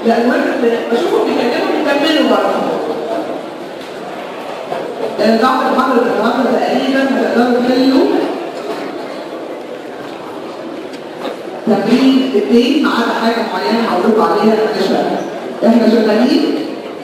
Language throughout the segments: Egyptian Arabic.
لا المهم بشوفهم بيكملوا بيكملوا برضه بعد المحاضرة النهارده تقريبا هتقدروا تحلوا تمرين اثنين ما عدا حاجة معينة هقول لكم عليها احنا شغالين احنا شغالين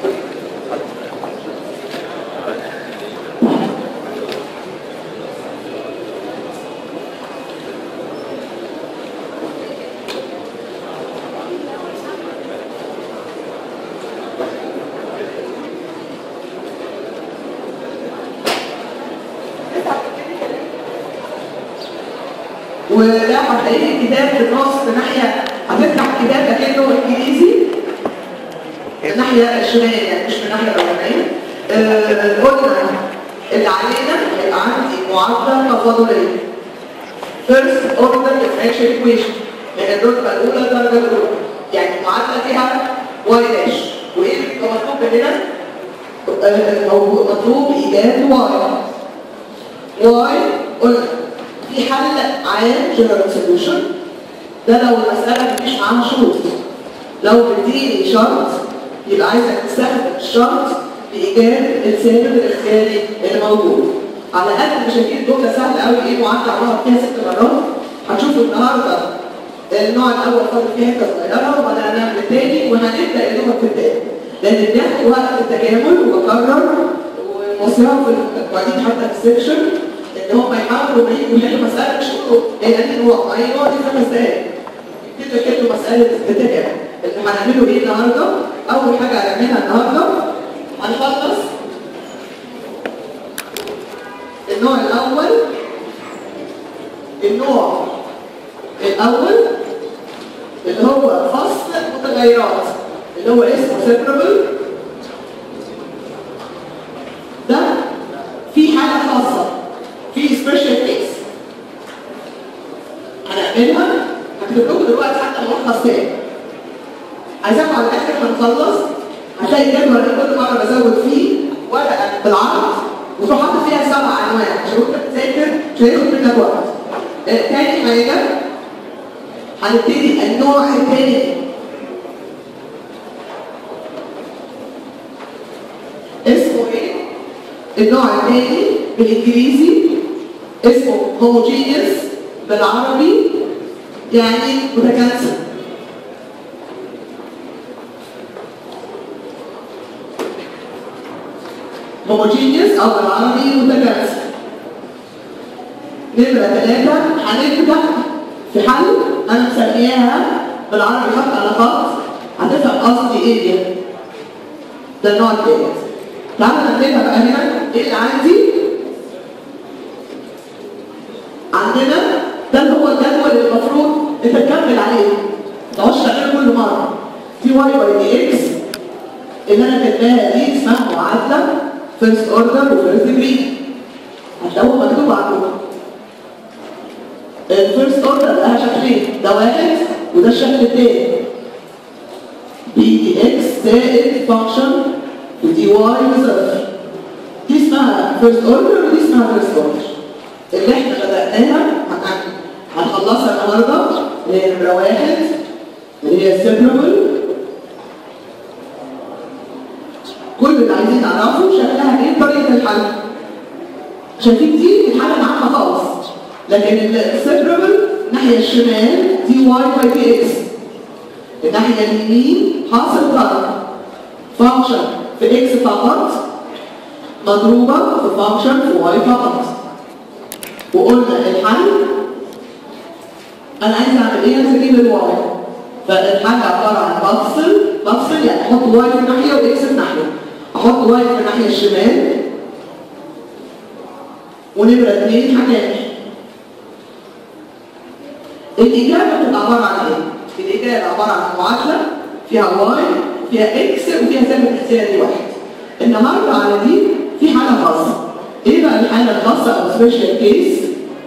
وده هتلاقي الكتاب في النص في ناحية هتفتح الكتاب كأنه انجليزي الناحية الشمالية يعني مش من الناحية الأولانية آه، قلنا اللي علينا هيبقى عندي معادلة تفاضلية first order differential equation لأن الدرجة الأولى الدرجة الأولى يعني المعادلة فيها y داش وإيه اللي بيبقى مطلوب مننا؟ آه، أو مطلوب إيجاد y y قلنا في حل عام general solution ده لو المسألة مفيش معاها شروط لو بتديني شرط يبقى عايزك تستخدم الشرط لإيجاد السالب الاختياري اللي موجود على قد ما شايفين الجملة سهلة قوي ايه معدل عمرها فيها ست مرات هتشوفوا النهارده النوع الأول فاضل فيه حتة صغيرة وبعدين هنعمل التاني وهنبدأ يا دوبك في التاني لأن بناخد وقت التكامل وبكرر ومصيرها في القواعدين حتى في السكشن ان هم يحاولوا ما يجوا يحلوا مساله مش يقولوا هي دي نوع اي نوع دي خمس دقايق يبتدوا يحلوا مساله التكامل اللي هنعمله ايه النهارده؟ اول حاجه هنعملها النهارده هنخلص النوع الاول النوع الاول اللي هو فصل متغيرات اللي هو اسمه سيبرابل ده في حاله خاصه في سبيشال كيس هنعملها هكتب لكم دلوقتي حتى ملخص تاني عايزاكم على الاخر ما نخلص هتلاقي الجدول اللي كل مره بزود فيه ورقه بالعرض وتروح حاطط فيها سبع انواع عشان وانت بتذاكر مش هياخد منك وقت آه، تاني حاجه هنبتدي النوع الثاني اسمه ايه؟ النوع الثاني بالانجليزي اسمه homogeneous بالعربي يعني متكاثر homogeneous او بالعربي متكاثر نمرة ثلاثة هنبدأ في حل أنا مسمياها بالعربي خط على خط هتفهم قصدي إيه دي ده النوع الثالث تعالوا نكتبها بقى هنا إيه اللي عندي عندنا ده اللي هو الجدول اللي المفروض انت تكمل عليه ما تقعدش تعمله كل مره دي واي باي دي اكس اللي انا كاتباها دي اسمها معادله فيرست اوردر وفيرست ديجري هتلاقوه مكتوب عندكم الفيرست اوردر لها شكلين ده واحد وده الشكل الثاني بي اكس زائد فانكشن ودي واي بصفر دي اسمها فيرست اوردر ودي اسمها فيرست اوردر اللي احنا بدأناها هن- هنخلصها النهارده اللي هي نمرة واحد اللي هي السيبرابل كل اللي عايزين نعرفه شكلها ايه طريقة الحل شايفين دي الحل عامة خالص لكن السيبرابل الناحية الشمال دي واي باي دي اكس الناحية اليمين حاصل ضرب فانكشن في اكس فقط مضروبة في فانكشن في واي فقط وقلنا الحل انا عايز اعمل ايه عايز اجيب الواي فالحل عباره عن بفصل بفصل يعني احط واي في ناحيه واكس في ناحيه احط واي في الناحيه الشمال ونمره اثنين هنعمل الاجابه بتبقى عباره عن ايه؟ الاجابه عباره عن معادله فيها واي فيها اكس وفيها ثابت اختياري واحد النهارده على دي في حاله خاصه ايه بقى الحاله الخاصه او سبيشال كيس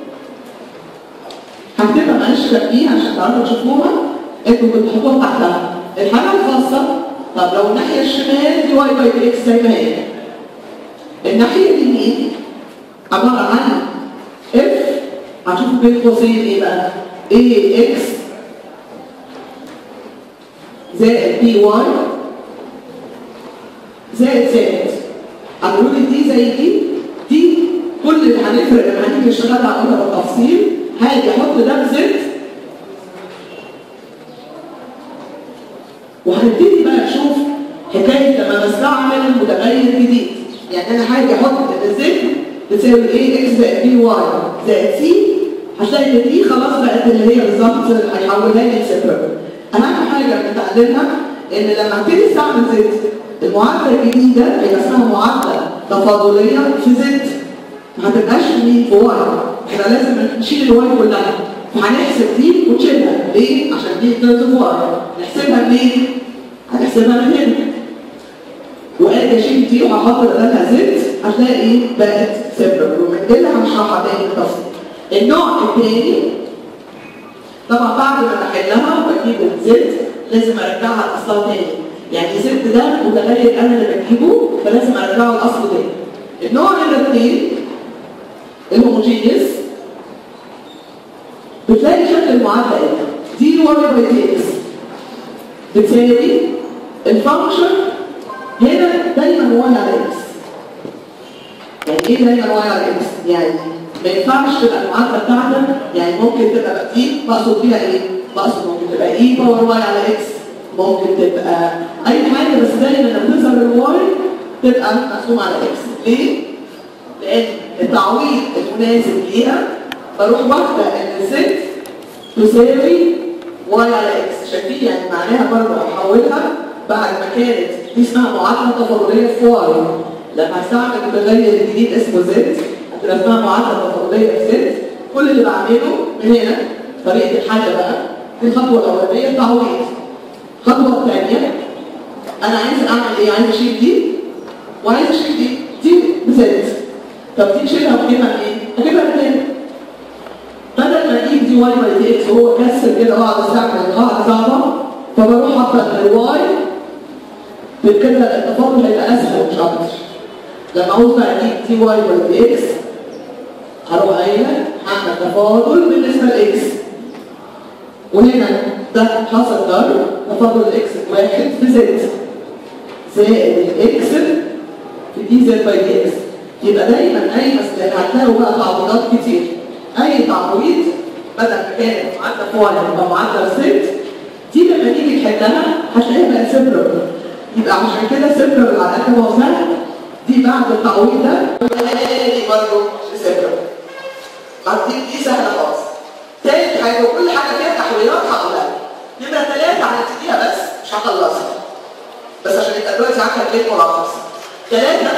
هكتبها معلش جنبيها عشان تعرفوا تشوفوها انتوا كنتوا تحطوها تحتها الحاله الخاصه طب لو الناحيه الشمال دي واي باي دي اكس زي ما هي الناحيه اليمين عباره عن اف هتشوفوا بين قوسين ايه بقى ايه اكس زائد بي واي زائد زائد هنقول لي دي زي دي دي كل اللي هنفرق لما هنيجي نشتغل عليها بالتفصيل هاجي احط ده بزد وهنبتدي بقى نشوف حكايه لما بستعمل متغير جديد يعني انا هاجي احط ان زد بتساوي ايه اكس زائد بي واي زائد سي هتلاقي ان دي خلاص بقت اللي هي بالظبط هيحولها لي لسيبرال اهم حاجه بنتعلمها ان لما ابتدي استعمل زد المعادله الجديده هي اسمها معادله تفاضليه في زد ما هتبقاش مين في واي احنا لازم نشيل الواي كلها فهنحسب دي ونشيلها ليه؟ عشان دي تنزل واي نحسبها منين؟ هنحسبها من هنا وادي اشيل دي وهحط بدلها زد هتلاقي بقت سيبرال ومن كده هنشرحها تاني بالتفصيل النوع الثاني طبعا بعد ما بحلها وبجيب الزد لازم ارجعها لاصلها تاني يعني زد ده متغير انا اللي بجيبه فلازم ارجعه لاصله تاني النوع الاثنين الهوموجينيوس بتلاقي شكل المعادله ايه دي واي باي دي اكس بتساوي الفانكشن هنا دايما واي على اكس يعني ايه دايما واي على اكس يعني ما ينفعش تبقى المعادله بتاعتك يعني ممكن تبقى دي بقصد بيها ايه بقصد ممكن تبقى اي باور واي على اكس ممكن تبقى اي حاجه بس دايما لما تظهر الواي تبقى مقسومه على اكس ليه لان التعويض المناسب ليها بروح واخده ان الزد تساوي واي على اكس شايفين يعني معناها برضه هحولها بعد ما كانت دي اسمها معادله تفاضليه في واي لما هستعمل متغير جديد اسمه زد هتبقى اسمها معادله تفاضليه في زد كل اللي بعمله من هنا طريقه الحل بقى دي الخطوه الاولانيه التعويض الخطوه الثانيه انا عايز اعمل ايه عايز اشيل دي وعايز اشيل دي دي بزد طب دي نشيلها ونجيبها منين؟ اجيبها منين؟ بدل ما اجيب دي واي باي دي اكس وهو كسر كده واقعد استعمل قاعده صعبه فبروح احط الواي بكده التفاضل هيبقى اسهل مش اكتر لما عاوز بقى اجيب دي واي باي دي اكس هروح قايله هعمل تفاضل بالنسبه لاكس وهنا ده حصل ضرب تفاضل اكس واحد في زد زائد الاكس في دي زد باي دي اكس يبقى دايما اي مسألة هتلاقوا بقى تعويضات كتير اي تعويض بدل ما كانت معادله فوق يبقى معادله ست دي لما تيجي تحلها هتلاقيها بقت سيبرال يبقى عشان كده سيبرال على قد ما هو سهل دي بعد التعويض ده تاني برضه سيبرال دي دي سهله خالص تالت حاجه وكل حاجه فيها تحويلات هقولها نمره ثلاثه هنبتديها بس مش هخلصها بس عشان يبقى دلوقتي عارفه البيت ملخص ثلاثه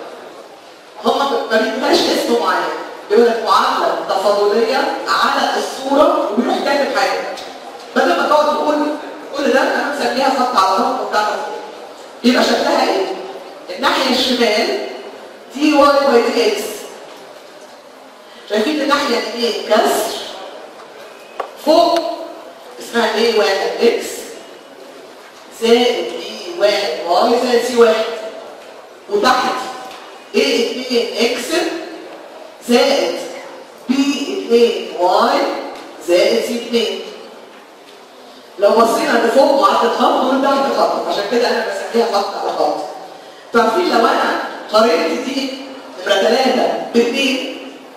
هم ما بيبقاش اسم معين بيقول لك معادله تفاضليه على الصوره وبيروح كاتب حاجه بدل ما تقعد تقول كل ده انا مسميها خط على خط وبتاع يبقى شكلها ايه؟ الناحيه الشمال دي واي باي دي اكس شايفين الناحيه اليمين كسر فوق اسمها ايه واحد اكس زائد بي واحد واي زائد سي واحد وتحت ايه 2 اكس زائد بي 2 واي زائد سي 2 لو بصينا لفوق معدل خط دول تحت خط عشان كده انا بسميها خط على خط تعرفين لو انا قارنت دي نمره 3 ب 2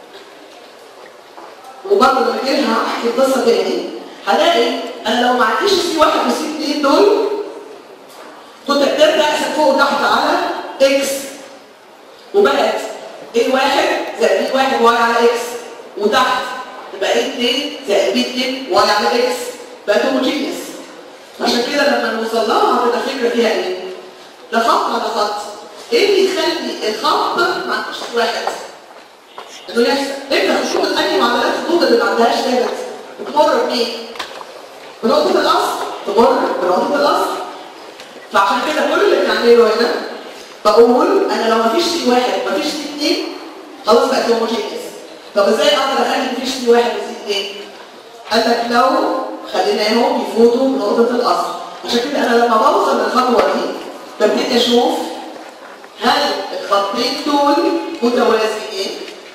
وبرضه لما اجيلها احكي القصه تاني هلاقي انا لو ما عنديش سي 1 وسي 2 دول كنت قدرت اقسم فوق وتحت على اكس وبقت ايه واحد زائد بي واحد واي على اكس وتحت يبقى ايه 2 زائد بي 2 واي على اكس بقت هوموجينيوس عشان كده لما نوصل لها هتبقى الفكره فيها ايه؟ ده خط على خط ايه اللي يخلي الخط ما عندوش واحد؟ انه يحصل انت خشوع اي معادلات الخطوط اللي ما عندهاش ثابت بتمر بمين؟ بنقطه الاصل تمر بنقطه الاصل فعشان كده كل اللي بنعمله هنا بقول انا لو مفيش سي واحد مفيش سي اثنين خلاص بقت هوموجينيوس طب ازاي اقدر اخلي مفيش سي واحد وسي اثنين؟ قال لك لو خليناهم يفوتوا بنقطة الأصل عشان كده أنا لما بوصل للخطوة دي ببتدي أشوف هل الخطين دول متوازيين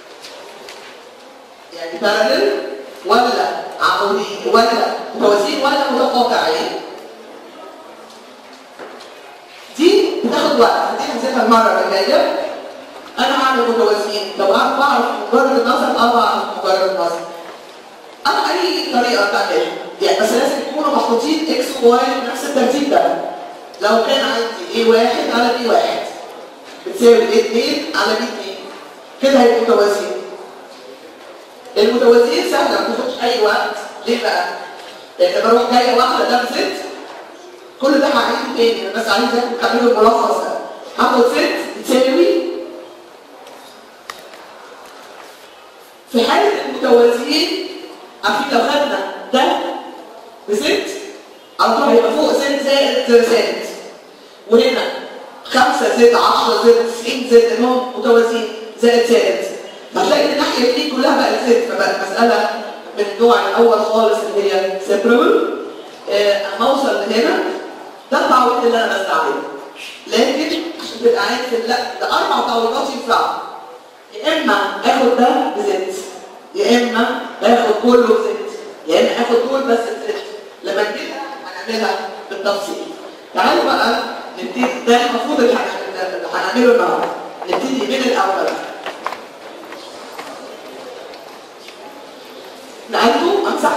يعني بارلل ولا عمودي ولا متوازيين ولا متقاطعين هناخدها المره اللي جايه انا هعمل متوازيين لو اعرف بعرف مجرد النظر اه بعرف مجرد النظر انا اي طريقه تعملها يعني بس لازم يكونوا محطوطين اكس وواي بنفس الترتيب ده لو كان عندي ايه واحد على بي واحد بتساوي ايه 2 على بي 2 كده هيبقوا متوازيين المتوازيين سهله ما بتاخدش اي وقت ليه بقى؟ لان بروح جايه واحده ده بست كل ده هعيده تاني انا بس عايز اعمل الملخص ده هاخد ست تساوي في حاله المتوازيين عارفين لو خدنا ده بست على طول هيبقى فوق ست زائد زائد وهنا خمسة زائد 10 زائد 90 زائد انهم متوازيين زائد زائد هتلاقي ان الناحيه دي كلها بقت ست فبقت مساله من النوع الاول خالص اللي هي سيبرابل آه اما اوصل لهنا ده التعويض اللي انا بستعمله لكن عشان تبقى عارف ان لا ده اربع تعويضات ينفعوا يا اما اخد ده بزيت يا اما اخد كله بزيت يا اما اخد دول بس بزيت لما نجيبها هنعملها بالتفصيل تعالوا بقى نبتدي ده المفروض اللي هنعمله النهارده نبتدي من الاول نعدوا امسح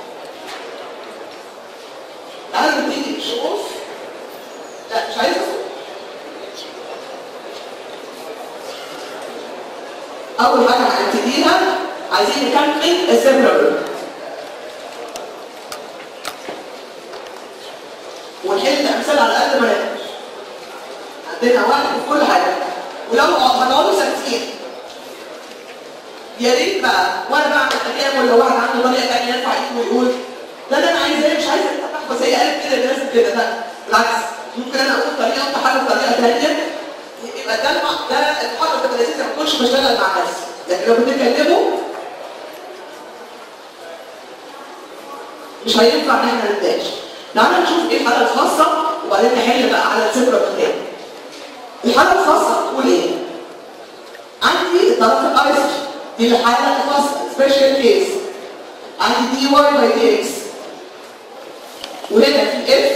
تعالوا نبتدي نشوف لا مش عايز اصور اول حاجه هنبتديها عايزين نكمل السيبرابل ونحل امثله على قد ما نقدر عندنا وقت في كل حاجه ولو هنقعدوا ساكتين يا ريت بقى وانا بعمل تكامل لو واحد عنده طريقه ثانيه ينفع يجي ويقول لا ده انا عايز ايه مش عايز انت بس هي قالت كده لازم كده لا بالعكس ممكن انا اقول طريقه وانت حاجه بطريقه ثانيه يبقى ده الم... ده المحاضره بتبقى لذيذه ما تكونش بشتغل مع ناس لكن لو بتتكلموا مش هينفع ان احنا نتناقش تعالى نشوف ايه الحاله الخاصه وبعدين نحل بقى على الصفر الثاني الحاله الخاصه بتقول ايه؟ عندي الطرف الايسر دي الحاله الخاصه سبيشال كيس عندي دي واي باي دي اكس وهنا في اف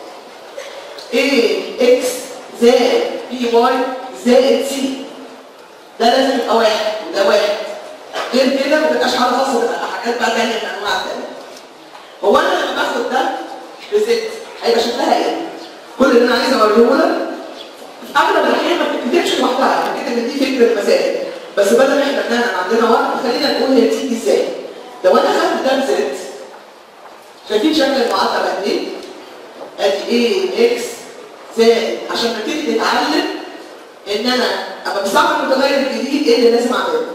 اي اكس زائد بي واي زائد سي ده لازم يبقى واحد وده واحد غير كده ما تبقاش حاجه خاصه تبقى حاجات بقى ثانيه من انواع ثانيه هو انا لما باخد ده بست هيبقى شكلها ايه؟ كل اللي انا عايز اوريه لك في اغلب الاحيان ما بتكتبش لوحدها كده ان دي فكره المسائل بس بدل ما احنا بنعمل عندنا وقت خلينا نقول هي بتيجي ازاي لو انا خدت ده بست شايفين شكل المعادله بقى ايه؟ ادي ايه اكس زائد عشان نبتدي نتعلم ان انا ابقى بستعمل متغير جديد ايه اللي لازم اعمله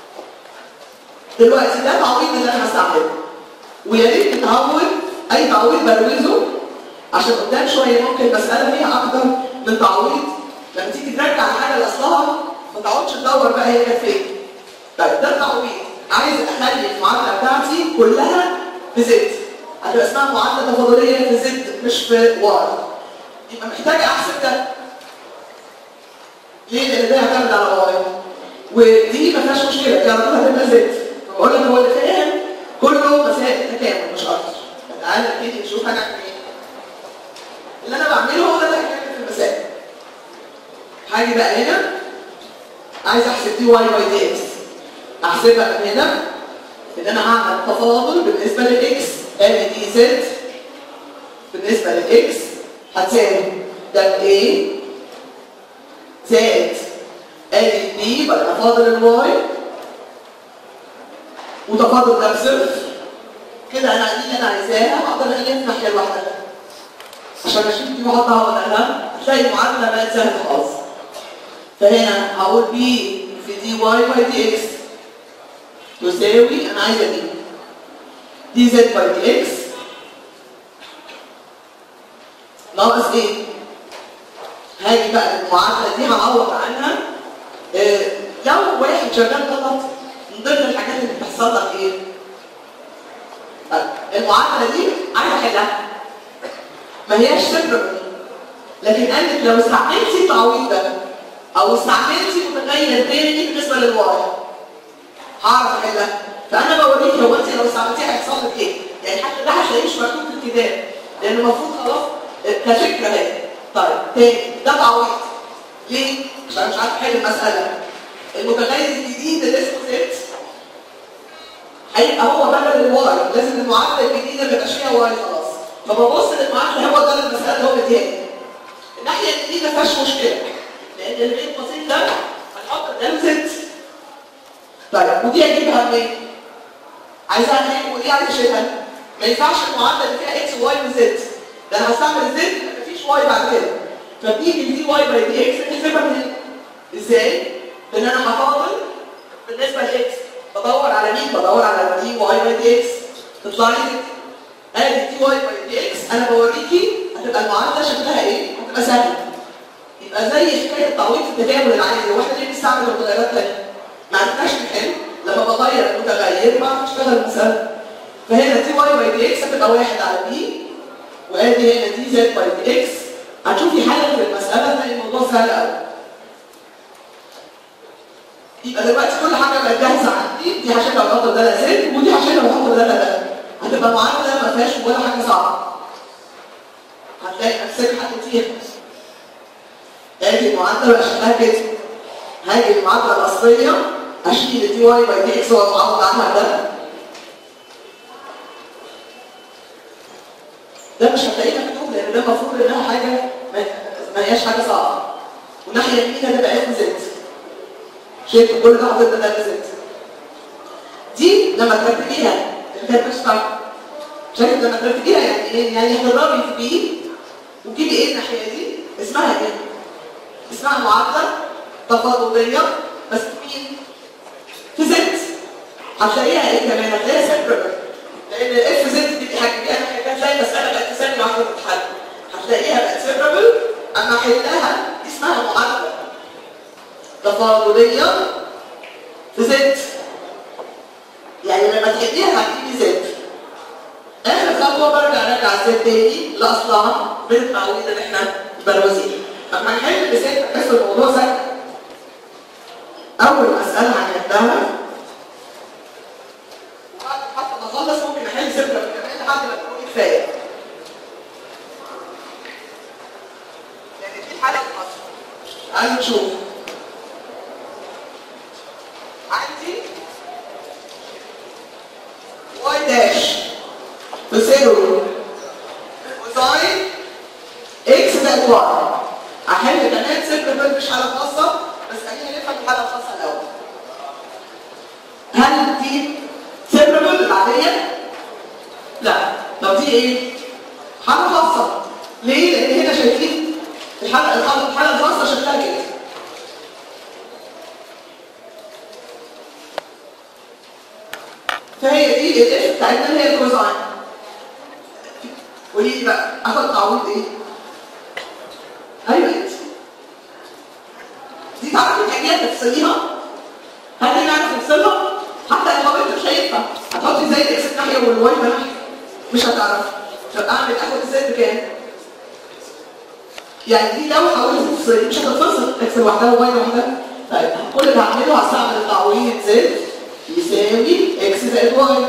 دلوقتي ده تعويض اللي انا هستعمله ويا ريت نتعود اي تعويض بروزه عشان قدام شويه ممكن المساله فيها اكتر من تعويض لما تيجي ترجع الحاجه لاصلها ما تقعدش تدور بقى هي كانت فين طيب ده التعويض عايز اخلي المعادله بتاعتي كلها بزد هتبقى اسمها معادله تفاضليه في زد مش في واي يبقى محتاج احسب ده ليه؟ لان ده يعتمد على واي ودي ما فيهاش مشكله دي على طول هتبقى زد بقول لك هو اللي فاهم كله مسائل تكامل مش اكتر تعالى نبتدي نشوف هنعمل ايه اللي انا بعمله هو ده اللي هيكمل في المسائل هاجي بقى هنا عايز احسب دي واي باي دي اكس احسبها من هنا ان انا هعمل تفاضل بالنسبه للاكس ادي دي زد بالنسبه للاكس هتساوي ده الاي زائد ادي البي بقى تفاضل الواي وتفاضل ده بصفر كده انا دي اللي انا عايزاها اقدر الف ناحيه الواحده عشان اشيل دي واحطها مكانها هتلاقي المعادله بقت سهله خالص فهنا هقول بي في دي واي باي دي اكس تساوي انا عايزه دي دي زد باي دي اكس ناقص ايه؟ هاجي بقى المعادله دي هعوض عنها إيه لو واحد شغال غلط من ضمن الحاجات اللي بتحصل لك ايه؟ المعادله دي عايز احلها ما هياش صفر لكن قالت لو استعملتي التعويض ده او استعملتي متغير تاني بالنسبه للواي هعرف احلها فانا بوريك هو انت لو استعملتيها هيحصل لك ايه؟ يعني حتى ده هتلاقيه مش مكتوب في الكتاب لان المفروض خلاص كفكره اهي طيب تاني ده تعويض ليه؟ عشان مش عارف احل المساله المتغير الجديد اللي اسمه زد هيبقى هو بدل الواي لازم المعادله الجديده ما يبقاش فيها واي خلاص فببص للمعادله هو ده المساله اللي هو مديها الناحيه الجديده ما فيهاش مشكله لان البيت البسيط ده هنحط قدام زد طيب ودي اجيبها منين؟ عايزها منين ودي عايز اشيلها ما ينفعش المعادله اللي فيها اكس وواي وزد ده انا هستعمل زد مفيش واي بعد كده فبنيجي الدي واي باي دي اكس نحسبها منين؟ ازاي؟ بان انا هفاضل بالنسبه لاكس بدور على مين؟ بدور على دي واي باي دي اكس تطلع لي كده ادي دي واي باي دي اكس انا بوريكي هتبقى المعادله شكلها ايه؟ هتبقى سهله يبقى زي حكايه التعويض في التكامل العادي هو احنا ليه بنستعمل متغيرات ثانيه؟ ما عرفناش نحل لما بغير متغير ما اشتغل المساله فهنا دي واي باي دي اكس هتبقى واحد على بي وادي هنا دي زد باي دي اكس هتشوفي حل في المساله تلاقي الموضوع سهل قوي يبقى دلوقتي كل حاجه بقت جاهزه عندي دي هشيلها واحط بدالها زد ودي هشيلها واحط بدالها ده هتبقى معادله ما فيهاش ولا حاجه صعبه هتلاقي نفسك حطيتيها ادي المعادله بقى شكلها كده هاجي المعادله الاصليه اشيل الدي واي باي دي اكس واتعوض عنها ده ده مش هتلاقيه مكتوب لان ده المفروض انها حاجه ما ما هياش حاجه صعبه والناحيه اليمين هتبقى اف زد شايف كل ده حاطط ده زد دي لما ترتبيها اللي كانت مش صح شايف لما ترتبيها يعني ايه؟ يعني هتضربي في بي وتجيبي ايه الناحيه دي؟ اسمها ايه؟ اسمها معادله تفاضليه بس مين؟ في زد هتلاقيها ايه كمان؟ هتلاقيها سيبرال لان الاف زد دي حاجه دي انا هتلاقي المساله بقت تساوي معاك الامتحان هتلاقيها بقت سيبرال اما احلها دي اسمها معادله تفاضليه في زد يعني لما تحليها هتجيبي زد اخر خطوه برجع ارجع الزد تاني لاصلها من التعويض اللي احنا بروزيه اما نحل بزد بحس الموضوع سهل اول مساله هنحلها وبعد حتى ما اخلص ممكن احل سفره كمان لحد ما تكون كفايه يعني دي حاله مصر تعالوا نشوف عندي واي داش تساوي كوزاين اكس زائد واي احل كمان صفر بل مش حاله خاصه بس خلينا نفهم الحاله الخاصه الاول هل دي سيبرابل العاديه؟ لا طب دي ايه؟ حاله خاصه ليه؟ لان هنا شايفين الحاله الحاله الحاله الخاصه شكلها كده فهي دي الاف بتاعتنا اللي هي الكوزاين قولي لي بقى اخد تعويض ايه؟ ايوه انت دي تعرفي الحاجات تفصليها هل نعرف نفصلها حتى الخبيط مش هينفع هتحطي زي الاكس ناحيه والواي ناحيه مش هتعرفي طب اعمل اخد ازاي بكام يعني دي لو حاولت تفصلي مش هتتفصل اكس لوحدها وواي لوحدها طيب كل اللي هعمله هستعمل التعويض زد يساوي اكس زائد واي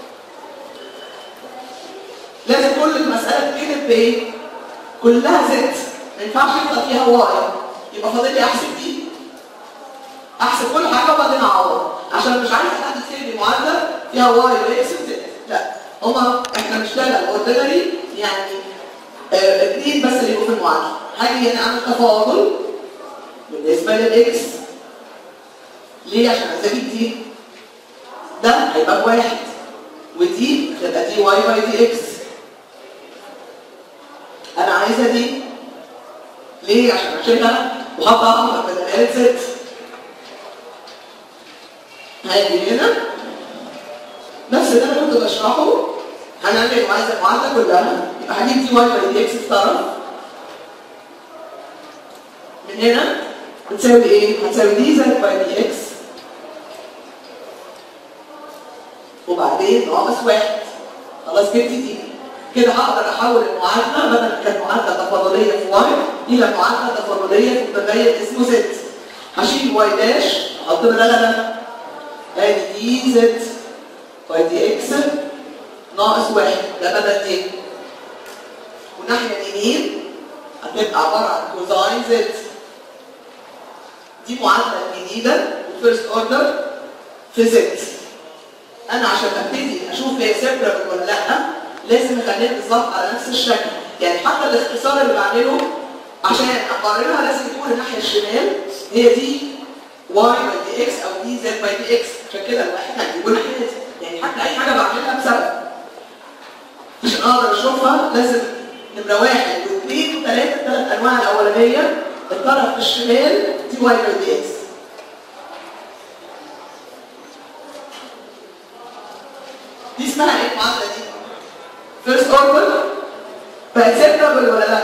لازم كل المساله تتكتب بايه؟ كلها زد ما ينفعش يبقى فيها واي يبقى فاضل لي احسب دي احسب كل حاجه وبعدين اعوض عشان مش عايز حد يكتب لي معادله فيها واي واكس وزد لا هما احنا بنشتغل اوردينري يعني اه اثنين بس اللي يبقوا في المعادله هاجي هنا اعمل تفاضل بالنسبه للاكس ليه عشان اجيب دي ده هيبقى بواحد ودي تبقى دي واي باي دي اكس انا عايزه دي ليه عشان اشيلها واحطها بدل زد هاجي هنا نفس اللي انا كنت بشرحه هنعمل عايزه المعادله كلها يبقى هجيب دي واي باي دي اكس في طرف من هنا بتساوي ايه؟ هتساوي دي زائد باي دي اكس وبعدين ناقص واحد خلاص جبت دي كده هقدر احول المعادله بدل ما كانت معادله تفاضليه في واي الى معادله تفاضليه في متغير اسمه زد هشيل واي داش احط بدلها ده ادي دي زد واي دي اكس ناقص واحد ده بدل دي والناحيه اليمين هتبقى عباره عن كوزاين زد دي معادله جديده فيرست اوردر في زد انا عشان ابتدي اشوف هي سيبرابل ولا لا لازم اخليها بالظبط على نفس الشكل يعني حتى الاختصار اللي بعمله عشان اقارنها لازم يكون الناحيه الشمال هي دي واي باي دي اكس او دي زد باي دي اكس عشان كده الواحد هيجيب الناحيه دي يعني حتى اي حاجه بعملها بسبب عشان اقدر اشوفها لازم نمره واحد واثنين وثلاثه الثلاث انواع الاولانيه الطرف الشمال دي واي باي دي اكس دي اسمها ايه المعادله دي؟ فيرست اوردر بقت سيبرابل ولا لا؟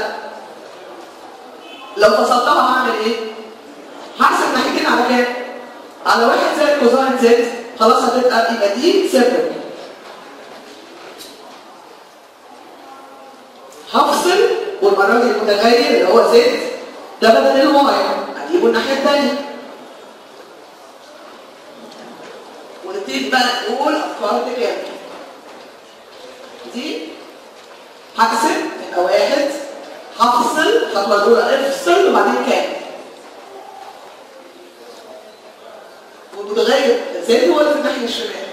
لو فصلتها هعمل ايه؟ هحسب ناحيتين على كام؟ على واحد زائد كوزاين زد خلاص هتبقى يبقى دي سيبرابل هفصل والمره دي المتغير اللي هو زد ده بدل الواي هجيبه الناحيه الثانيه ونبتدي بقى نقول افكار تكامل دي هقسم يبقى واحد هفصل الخطوه الاولى افصل وبعدين كام والمتغير زائد هو اللي في الناحيه الشمال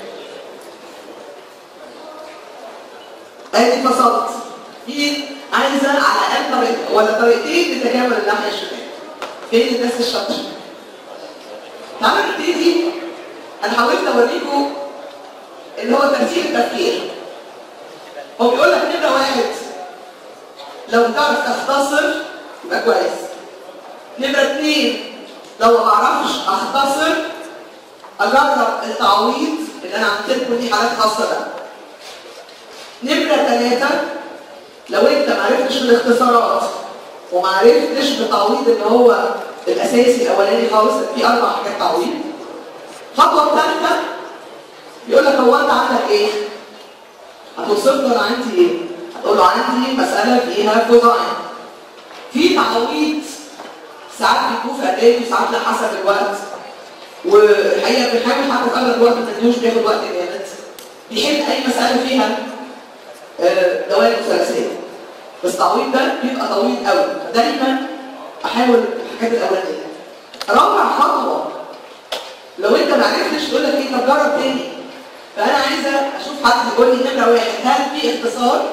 ادي فصلت مين عايزه على الاقل طريقه ولا طريقتين لتكامل الناحيه الشمال فين الناس الشاطره تعالوا نبتدي انا حاولت اوريكم اللي هو ترتيب التفكير هو بيقول لك نمره واحد لو بتعرف تختصر يبقى كويس نمره اثنين لو ما بعرفش اختصر اجرب التعويض اللي انا عملت لكم دي حالات خاصه بقى نمره ثلاثه لو انت ما عرفتش بالاختصارات وما عرفتش بتعويض اللي هو الاساسي الاولاني خالص في اربع حاجات تعويض الخطوه الثالثه بيقول لك هو انت عندك ايه؟ هتوصف له انا عندي ايه؟ هتقول له عندي مساله فيها كوزاين في تعويض ساعات بيكون في ادائي وساعات لا حسب الوقت والحقيقه بنحاول حتى في اغلب الوقت ما تديهوش بياخد وقت جامد بيحل اي مساله فيها آه، دوائر ثلاثيه بس التعويض ده بيبقى طويل قوي فدايما احاول الحاجات الاولانيه رابع خطوه لو انت ما عرفتش تقول لك ايه طب جرب تاني فانا عايزه اشوف حد يقول لي نمره واحد هل في اختصار؟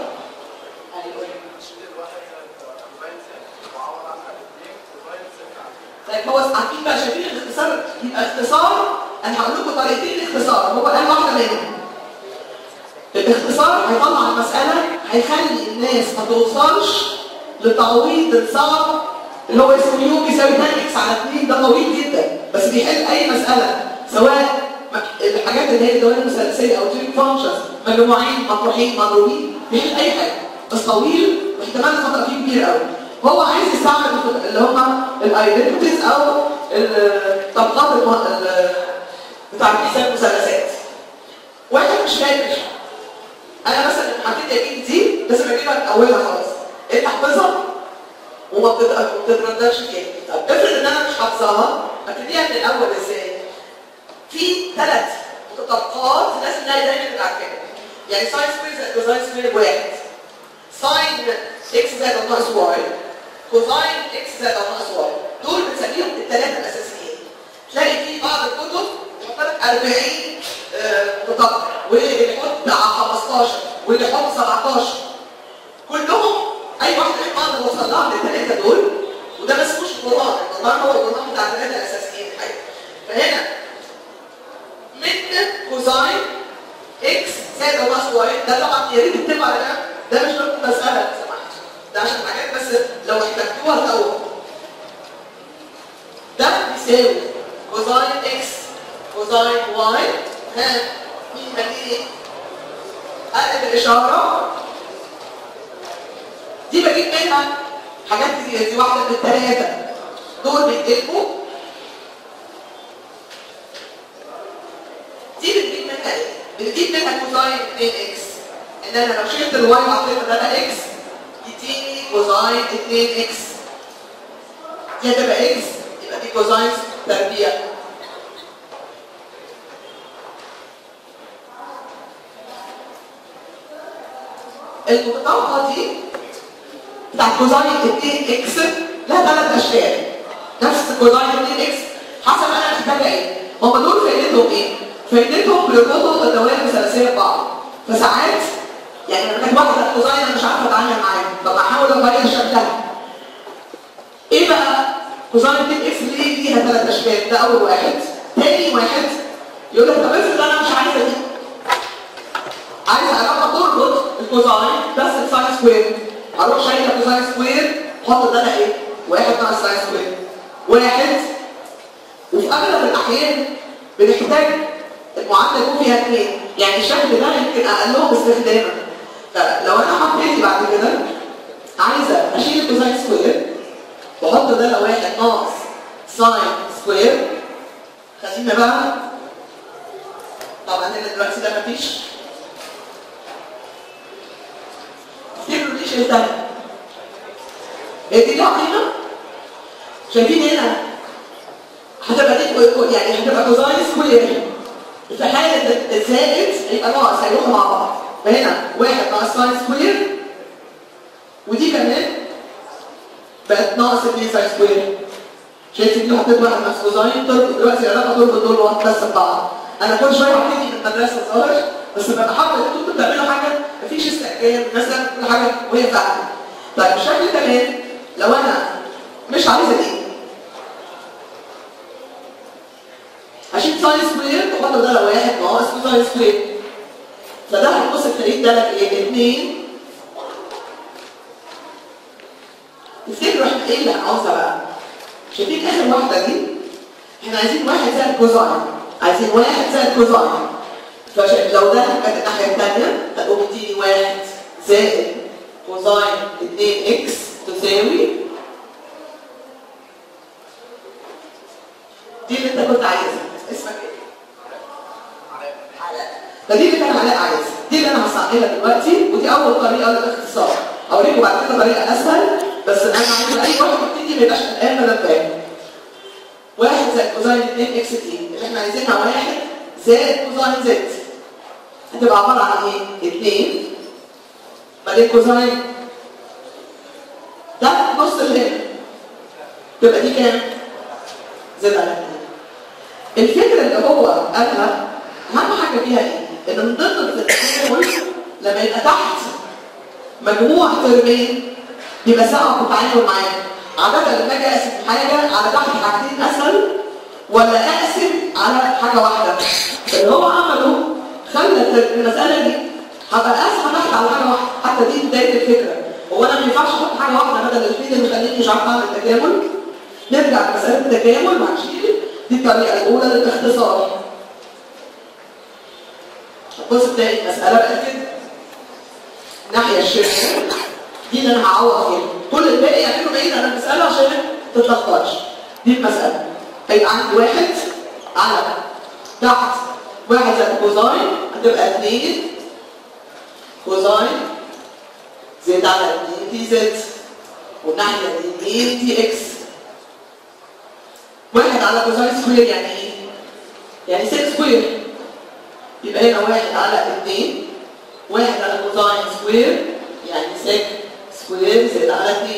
طيب هو عارفين بقى شايفين الاختصار يبقى اختصار انا هقول لكم طريقتين الاختصار هو قال واحده منهم الاختصار هيطلع المساله هيخلي الناس ما توصلش لتعويض الصعب اللي هو اسمه يو بيساوي 2 اكس على 2 ده طويل جدا بس بيحل اي مساله سواء الحاجات اللي هي الدوائر المثلثيه او تريك فانكشنز مجموعين مطروحين مضروبين بيحل اي حاجه بس طويل واحتمال الخطا فيه كبير قوي هو عايز يستعمل اللي هم الايدنتيز او الطبقات الم... بتاع حساب المثلثات واحد مش فاكر انا مثلا حطيت اجيب دي لازم اجيبها من اولها خالص انت حافظها وما بتترددش تاني طب افرض ان انا مش حافظاها ابتديها من الاول ازاي؟ في ثلاث متطابقات لازم نلاقي دايما نبقى عارفينها يعني ساين سكوير زائد كوزاين سكوير واحد ساين اكس زائد او ناقص واي كوزاين اكس زائد او ناقص واي دول بنسميهم الثلاثه الاساسيين تلاقي في بعض الكتب يحط لك 40 متطابق واللي يحط 15 واللي يحط 17 كلهم اي واحد منهم اقدر اوصل لها للثلاثه دول وده ما اسموش القران القران هو القران بتاع الثلاثه الاساسيين الحقيقه فهنا من كوزاين اكس زائد او ناقص واي ده طبعا يا ريت تكتبوا على ده ده مش لكم مساله لو سمحت ده عشان حاجات بس لو احتجتوها الاول ده بيساوي كوزاين اكس كوزاين واي ها مين هدي اقلب الاشاره دي بجيب منها حاجات كتير دي واحده من الثلاثه دول بيتقلبوا دي بتجيب منها ايه؟ بتجيب منها كوزاين 2 اكس ان انا لو شلت الواي وحطيت بدلها اكس يديني كوزاين 2 اكس دي هتبقى اكس يبقى دي كوزاين تربيع المتطابقه دي بتاع كوزاين 2 اكس لها ثلاث اشكال نفس كوزاين 2 اكس حسب انا محتاجه ايه هم دول فايدتهم ايه فايدتهم بيربطوا الدوائر الثلاثيه ببعض فساعات يعني لما كانت واحده كوزاين انا مش عارفه اتعامل معاها طب احاول اغير شكلها ايه بقى كوزاين 2 اكس ليه ليها ثلاث اشكال ده اول واحد تاني واحد يقول لك طب افرض انا مش عايزه دي عايزه علاقه تربط الكوزاين بس الساين سكوير اروح شايله كوزاين سكوير احط ده انا ايه واحد ناقص ساين سكوير واحد وفي اغلب الاحيان بنحتاج المعادله يكون فيها اثنين يعني الشكل ده يمكن اقلهم استخداما فلو انا حطيت بعد كده عايزه اشيل الكوزاين سكوير واحط ده لو واحد ناقص ساين سكوير خلينا بقى طبعا هنا دلوقتي ده مفيش افتكروا دي شيء تاني هي دي لها قيمه شايفين هنا هتبقى دي يعني هتبقى كوزاين سكوير في حالة الزائد يبقى ناقص هيروحوا مع بعض فهنا واحد ناقص ساين سكوير ودي كمان بقت ناقص 2 ساين سكوير شايفين دي حطيت واحد ناقص كوزاين تربط دلوقتي العلاقه تربط دول واحد بس ببعض انا كل شويه هبتدي من المدرسه الظاهر بس لما حاطط انتوا بتعملوا حاجه مفيش استعجال مثلا كل حاجه وهي بتاعتي طيب الشكل كمان لو انا مش عايزه دي هشيل ساين سكوير واحط ده لو واحد ناقص ساين سكوير فده هتبص تلاقيه ده لك ايه؟ 2 تفتكروا احنا ايه اللي هنعوزها بقى؟ شايفين اخر واحده دي؟ احنا عايزين واحد زائد كوزاين عايزين واحد زائد كوزاين فلو ده كانت الناحيه الثانيه هتقوم تديني واحد زائد كوزاين 2 اكس تساوي دي اللي انت كنت عايزها اسمك ايه؟ علاء فدي اللي كان علاء عايزها دي اللي انا هستعملها دلوقتي ودي اول طريقه للاختصار اوريكم بعد كده طريقه اسهل بس انا عايز اي واحد يبتدي ما يبقاش قلقان ولا فاهم واحد زائد كوزاين 2 اكس تي اللي احنا عايزينها واحد زائد كوزاين زد هتبقى عباره عن ايه؟ 2 بعدين كوزاين ده نص اللي هنا تبقى دي كام؟ زد على 2 الفكره اللي هو قالها اهم حاجه فيها ايه؟ ان من ضمن التكامل لما يبقى تحت مجموع ترمين يبقى صعب في التعامل معاه عادة لما اجي اقسم حاجة على تحت حاجتين اسهل ولا اقسم على حاجة واحدة اللي هو عمله خلى المسألة دي هبقى اسمع تحت على حاجة واحدة حتى دي بداية الفكرة هو انا ما ينفعش احط حاجة واحدة بدل الاثنين اللي مخليني مش عارف اعمل تكامل نرجع لمسألة التكامل وهنشيل دي الطريقة الأولى للاختصار بص تلاقي المسألة بقت كده الناحية الشمال دي اللي انا هعوض فيها كل الباقي يعملوا بعيد عن المسألة عشان ما تتلخبطش دي المسألة هيبقى عندي واحد على تحت واحد زائد كوزاين هتبقى اثنين كوزاين زائد على اثنين دي زد والناحية دي 2 دي اكس واحد على كوزاين سكوير يعني ايه؟ يعني 6 سكوير يبقى هنا واحد على اثنين واحد على كوزاين سكوير يعني 6 سكوير زائد على 2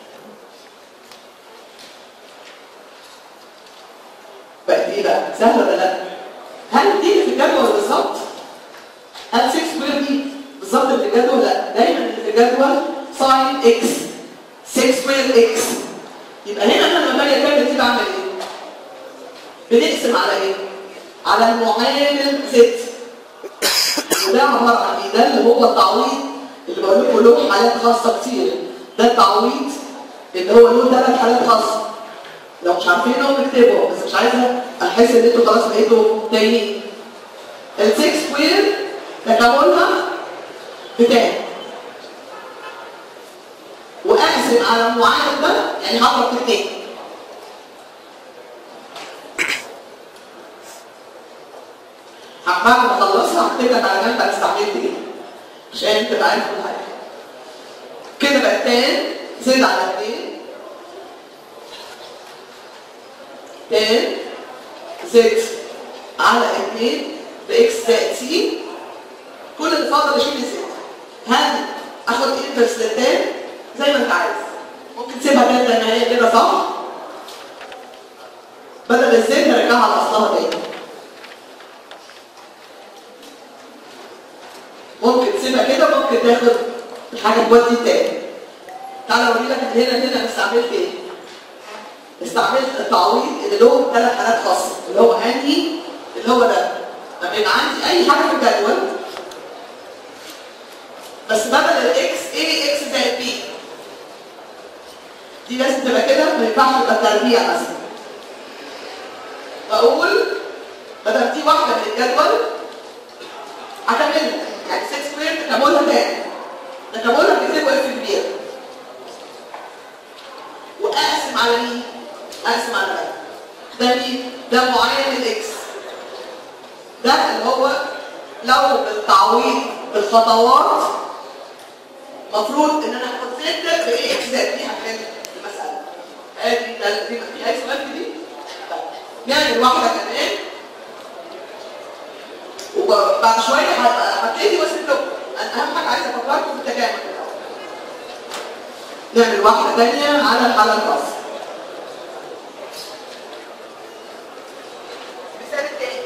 بقت ايه بقى؟ سهل ولا لا؟ هل دي اللي في الجدول بالظبط؟ هل 6 سكوير دي بالظبط اللي في الجدول؟ لا دايما اللي في الجدول ساين اكس 6 سكوير اكس يبقى هنا انا لما باجي اكمل دي بعمل ايه؟ بنقسم على ايه؟ على المعامل زد وده عباره عن ايه؟ ده اللي هو التعويض اللي بقول لكم له حالات خاصه كتير ده التعويض اللي هو له ثلاث حالات خاصه لو مش عارفينه اكتبوا بس مش عايزه احس ان انتوا خلاص بقيتوا تايهين ال 6 سكوير تكاملها بكام؟ واقسم على المعامل ده يعني هضرب في اثنين بعد ما اخلصها هكتب لك على جنب انا استعملت ايه عشان تبقى عارف كل حاجه كده بقى تان زد على 2 تان زد على 2 باكس زائد سي كل اللي فاضل اشيل الزد هل اخد انفرس للتان زي ما انت عايز ممكن تسيبها تان زي ما هي كده صح بدل الزد نرجعها لاصلها تاني ممكن تسيبها كده ممكن تاخد الحاجه تودي تاني تعالى اوري لك ان هنا هنا انا استعملت ايه استعملت التعويض اللي له ثلاث حالات خاصه اللي هو انهي اللي هو ده لما يبقى عندي اي حاجه في الجدول بس بدل الاكس ايه اكس زائد بي دي لازم تبقى كده ما ينفعش تبقى تربيع مثلا بقول بدل دي واحده من الجدول هكملها يعني 6 سكوير تكملها تاني تكملها بتكتبه اف كبير واقسم على مين؟ اقسم على ده ده مين؟ ده معين للاكس ده اللي هو لو بالتعويض بالخطوات المفروض ان انا اخد ستة بايه اكس زائد دي هحل المسألة ادي ده دي في اي سؤال في دي؟ طيب نعمل واحدة كمان وبعد شوية هبتدي واسيب لكم انا اهم حاجة عايز افكركم بالتجامل نعمل واحدة تانية على الحالة الخاصة المثال التاني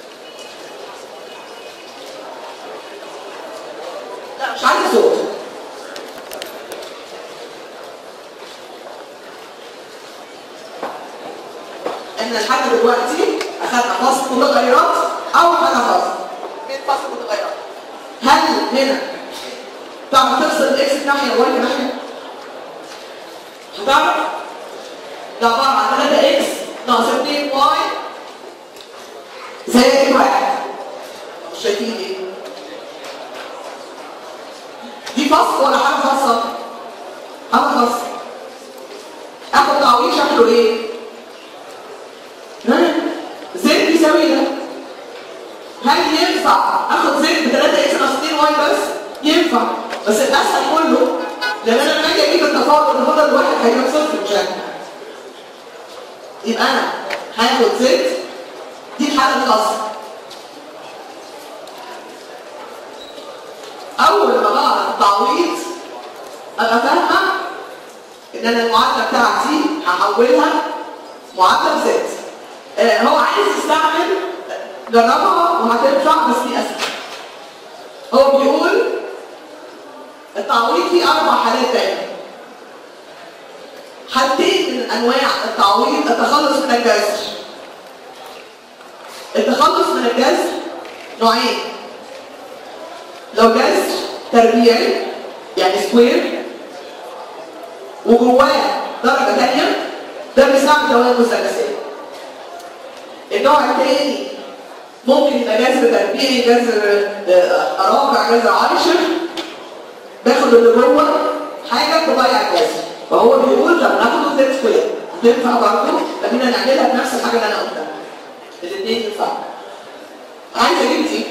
لا مش عايزة صوت احنا لحد دلوقتي اخذنا فصل متغيرات او حاله خاصه مين فصل متغيرات هل هنا تعرف تفصل الاكس ناحيه وواي ناحيه هتعرف ده عباره عن 3 اكس ناقص 2 واي زائد واحد مش شايفين ايه دي فصل ولا حاجه خاصه حاجه خاصه اخد تعويض شكله ايه زد يساوي ده هل ينفع اخد زد ب 3 اكس ناقص 2 واي بس؟ ينفع بس الاسهل كله لان انا لما اجي اجيب التفاضل الهدى الواحد هيبقى صفر مش هينفع يبقى انا هاخد زد دي الحاله الخاصه اول ما بعرف التعويض ابقى فاهمه ان انا المعادله بتاعتي هحولها معادله بزد آه هو عايز يستعمل جربها وهتنفع بس دي اسهل هو بيقول التعويض فيه اربع حالات تانية حالتين من انواع التعويض التخلص من الجذر التخلص من الجذر نوعين لو جذر تربيعي يعني سكوير وجواه درجه ثانيه ده بيستعمل دوائر مثلثيه النوع الثاني ممكن يبقى جذر تربيعي جذر رابع جذر عاشر باخد اللي جوه حاجه تضيع الجذر فهو بيقول طب ناخده زد سكوير تنفع برضه خلينا نعملها بنفس الحاجه اللي انا قلتها الاثنين ينفعوا عايز اجيب دي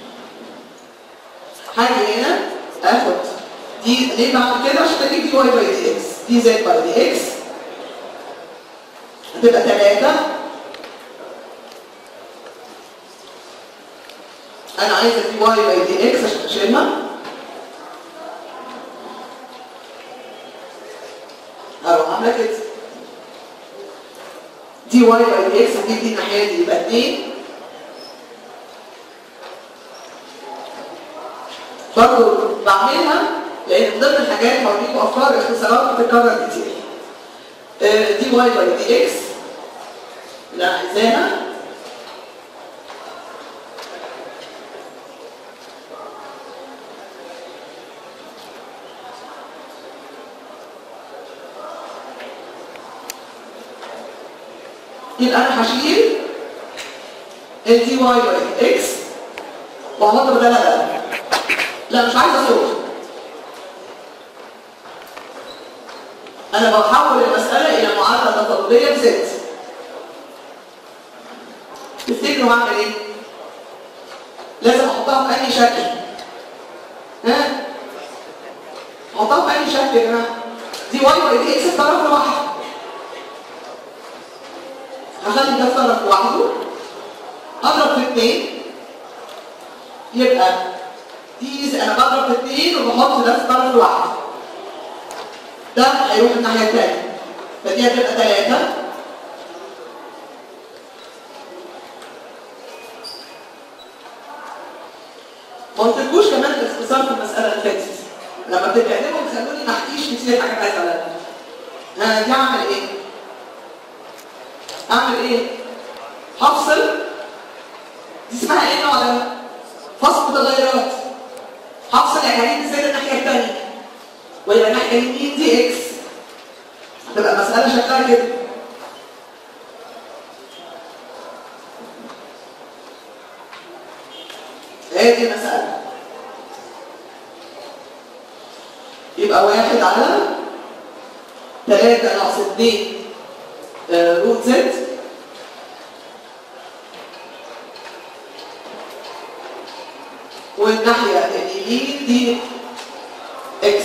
حاجه هنا اخد دي ليه بعمل كده عشان اجيب دي واي باي دي اكس دي زد باي دي اكس هتبقى 3 انا عايزه دي واي باي دي اكس عشان اشيلها اروح عامله كده دي واي باي دي اكس دي دي الناحيه دي يبقى 2 برضه بعملها لان من ضمن الحاجات هوريكم افكار اختصارات بتتكرر كتير آه دي واي باي دي اكس اللي انا عايزاها يبقى انا هشيل الدي واي باي اكس واحط بدلها ده لا مش عايزه صوت انا بحول المساله الى معادله تفاضليه بزد تفتكروا هعمل ايه لازم احطها في اي شكل ها احطها في اي شكل يا جماعه دي واي باي دي اكس في طرف لوحده هخلي ده في طرف لوحده اضرب في اثنين يبقى دي انا بضرب في اثنين وبحط ده في طرف لوحده ده هيروح الناحيه الثانيه فدي هتبقى ثلاثه كتير حاجات عايزه اقولها انا دي اعمل ايه؟ اعمل ايه؟ هفصل دي اسمها ايه النوع ده؟ فصل متغيرات هفصل اكاليل زي الناحيه الثانيه ويبقى الناحيه اليمين دي اكس هتبقى المساله شكلها كده هي دي المساله يبقى واحد على 3 ناقص 2 آه، روت زد والناحية اليمين دي اكس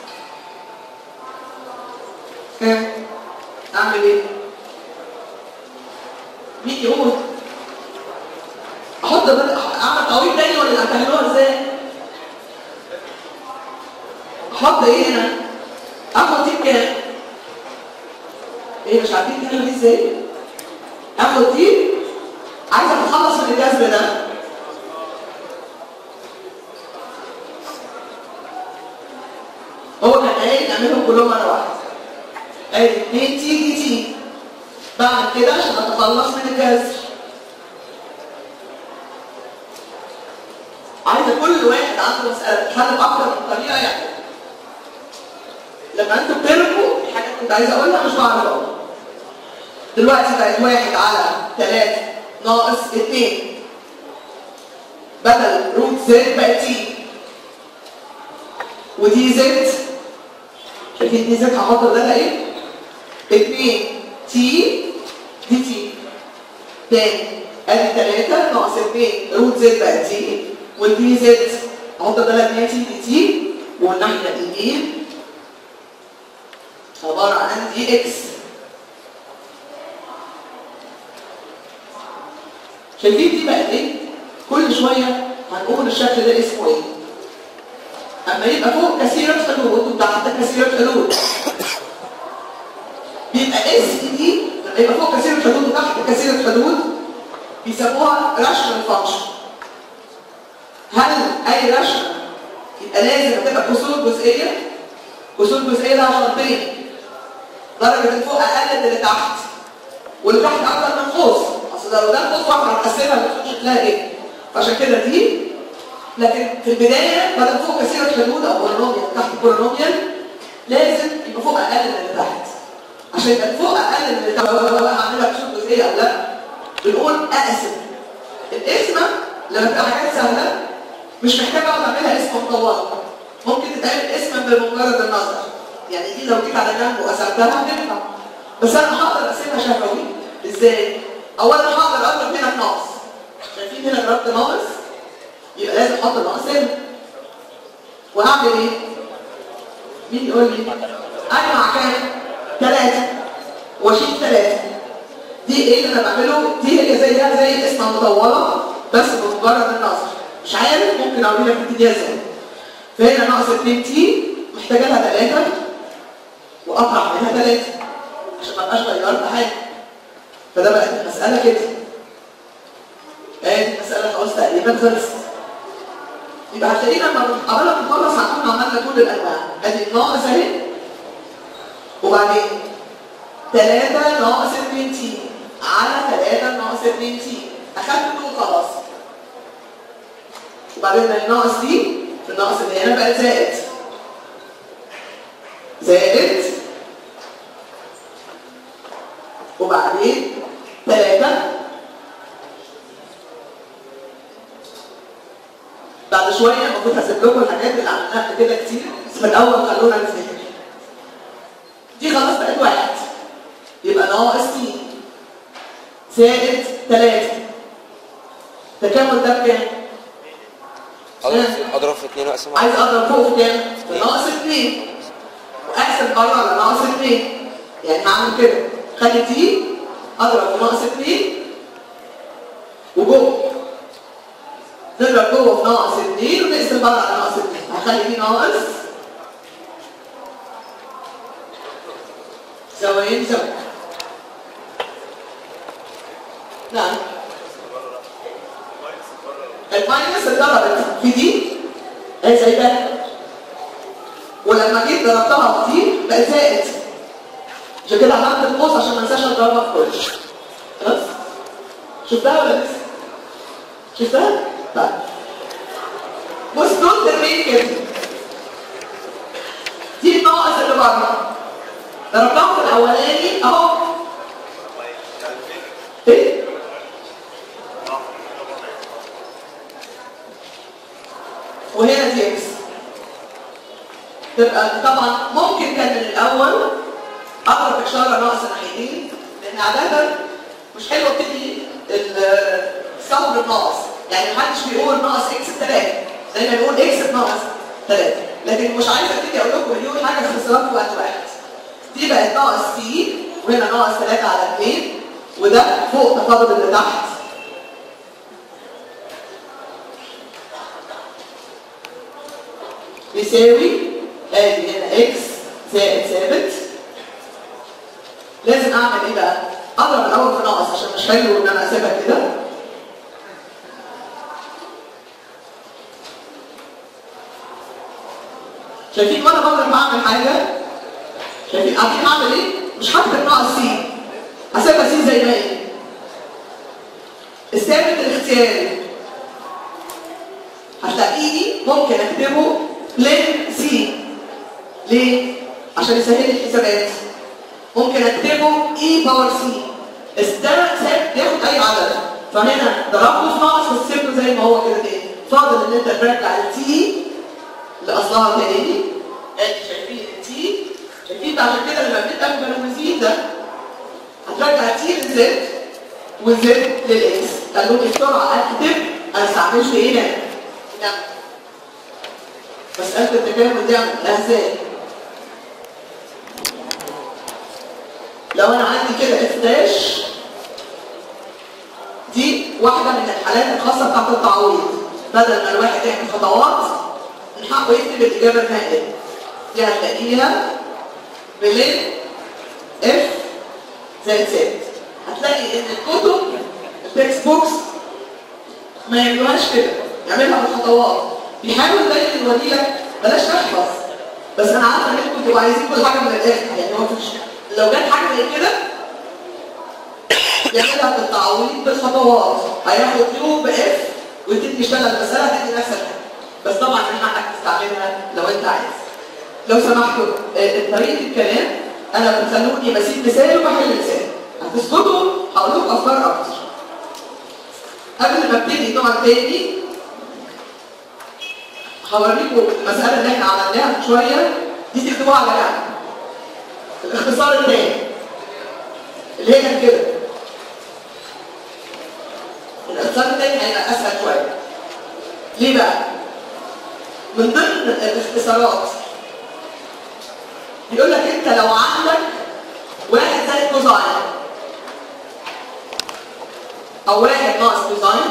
ها اعمل ايه؟ مين يقول؟ احط بقى اعمل تعويض تاني ولا هتعملوها ازاي؟ احط ايه هنا؟ اخد دي بكام؟ ايه مش عارفين تعمل دي ازاي؟ اخد دي عايزه اتخلص من الجذر ده هو كان قايل نعملهم كلهم مره واحده قال 2 تي دي تي بعمل كده عشان اتخلص من الجذر عايزه كل واحد عنده مساله تحل باكتر من طريقه يعني لما انتوا بترموا في حاجه كنت عايزه اقولها مش بعرف اقولها دلوقتي بقت واحد على 3 ناقص 2 بدل روت زد بقت تي ودي زد شايفين دي زد هحط ده ايه 2 تي دي تي تاني ادي 3 ناقص 2 روت زد بقت تي والدي زد احط ده 2 تي دي تي والناحيه اليمين عباره عن دي اكس شايفين دي بقت ايه كل شويه هنقول الشكل ده اسمه ايه اما يبقى فوق كثيرة حدود وتحت كثيرة حدود بيبقى اس دي لما يبقى فوق كثيرة حدود وتحت كثيرة حدود بيسموها راشنال فانكشن هل اي راشنال يبقى لازم تبقى كسور جزئيه كسور جزئيه لها شرطين درجه اللي فوق اقل من اللي تحت واللي تحت اكتر من قوس اصل لو ده قوس واحد هنقسمها بتكون شكلها ايه عشان كده دي لكن في البدايه بدل فوق كثيره حدود او بولينوميال تحت بولينوميال لازم يبقى فوق اقل من اللي تحت عشان يبقى فوق اقل من اللي تحت اعملها كسور جزئيه او لا بنقول اقسم القسمه لما تبقى حاجات سهله مش محتاج اقعد اعملها اسم مطوله ممكن تتعمل اسما بمجرد النظر يعني دي لو جيت على جنب وقسمتها هتنفع بس انا هقدر اقسمها شفوي ازاي؟ اولا هقدر اضرب هنا ناقص شايفين هنا ضربت ناقص يبقى لازم احط الناقص هنا وهعمل ايه؟ مين يقول لي؟ اجمع كام؟ ثلاثة واشيل ثلاثة دي ايه اللي انا بعمله؟ دي هي زيها زي الاسم المطولة بس بمجرد النظر مش عارف ممكن اقول لك دي ازاي فهنا ناقص 2 تي محتاجه لها 3 واطرح منها 3 عشان ما ابقاش غيرت حاجه فده بقت المساله كده ادي المساله خلاص تقريبا خلصت يبقى هتلاقينا لما قبل ما نخلص هنكون عملنا كل الانواع ادي الناقص اهي وبعدين 3 ناقص 2 تي على 3 ناقص 2 تي اخدت دول خلاص وبعدين الناقص دي في الناقص اللي هنا بقت زائد زائد وبعدين ثلاثة بعد شوية المفروض هسيب لكم الحاجات اللي عملناها كده كتير بس من الأول خلونا نفتكر دي خلاص بقت واحد يبقى ناقص تي زائد ثلاثة تكامل ده بكام؟ اضرب في 2 واقسم عايز اضرب فوق في كام؟ في ناقص 2 واقسم بره على ناقص 2 يعني هعمل كده خلي دي اضرب في ناقص 2 وجوه نضرب جوه في ناقص 2 ونقسم بره على ناقص 2 هخلي دي ناقص زاويين زاوية نعم الماينس اتضربت في دي هي زي ده ولما جيت ضربتها في دي بقت زائد عشان كده عملت القوس عشان ما انساش اضربها في كل خلاص شفتها ولا لسه شفتها طيب بص دول ترمين كده دي الناقص اللي بره ضربناهم في الاولاني اهو ايه وهنا دي اكس تبقى طبعا ممكن كان من الاول اضرب اشاره ناقص ناحيتين لان عاده مش حلو ابتدي الصبر الناقص يعني محدش بيقول ناقص اكس 3 زي ما بيقول اكس ناقص 3 لكن مش عايزه ابتدي اقول لكم مليون حاجه في اختصارات في وقت واحد دي بقت ناقص سي وهنا ناقص 3 على 2 وده فوق تفاضل اللي تحت بيساوي ادي هنا اكس زائد ثابت لازم اعمل ايه بقى؟ اضرب الاول في ناقص عشان مش حلو ان انا اسيبها كده شايفين وانا بضرب بعمل حاجه شايفين عارفين هعمل ايه؟ مش هكتب ناقص سي هسيبها سي زي ما هي الثابت الاختياري هتلاقيني ممكن اكتبه لين سي ليه؟ عشان يسهل لي الحسابات ممكن اكتبه اي باور سي ده ثابت ياخد اي عدد فهنا ضربته في ناقص بس سيبه زي ما هو كده تاني فاضل ان انت ترجع التي لاصلها تاني ادي شايفين التي شايفين عشان كده لما بنتقبل وزيد ده هترجع تي للزد والزد للاكس قالوا لي بسرعه اكتب انا استعملت ايه هنا؟ نعم مساله التكامل دي اعملها ازاي؟ لو انا عندي كده اف داش دي واحدة من الحالات الخاصة بتاعت التعويض بدل ما الواحد يعمل خطوات من حقه يكتب الإجابة النهائية دي هتلاقيها بلين اف زائد ثابت هتلاقي ان الكتب التكست بوكس ما يعملوهاش كده يعملها بالخطوات بيحاول دايما يوري لك بلاش تحفظ بس انا عارفه ان انتوا بتبقوا عايزين كل حاجه من الاخر يعني هو مفيش لو جت حاجه زي كده يعملها بالتعويض بالخطوات هياخد يو باف ويبتدي يشتغل المساله هتدي نفس الحاجه بس طبعا من حقك تستعملها لو انت عايز لو سمحتوا آه، طريقه الكلام انا بتخلوني بسيب مثال وبحل مثال هتسكتوا هقول لكم افكار اكتر قبل ما ابتدي نوع تاني هوريكم المساله اللي احنا عملناها من شويه دي تكتبوها على جنب الاختصار الثاني اللي هي كانت كده الاختصار الثاني هيبقى اسهل شويه ليه بقى؟ من ضمن الاختصارات بيقول لك انت لو عندك واحد زي كوزاين او واحد ناقص كوزاين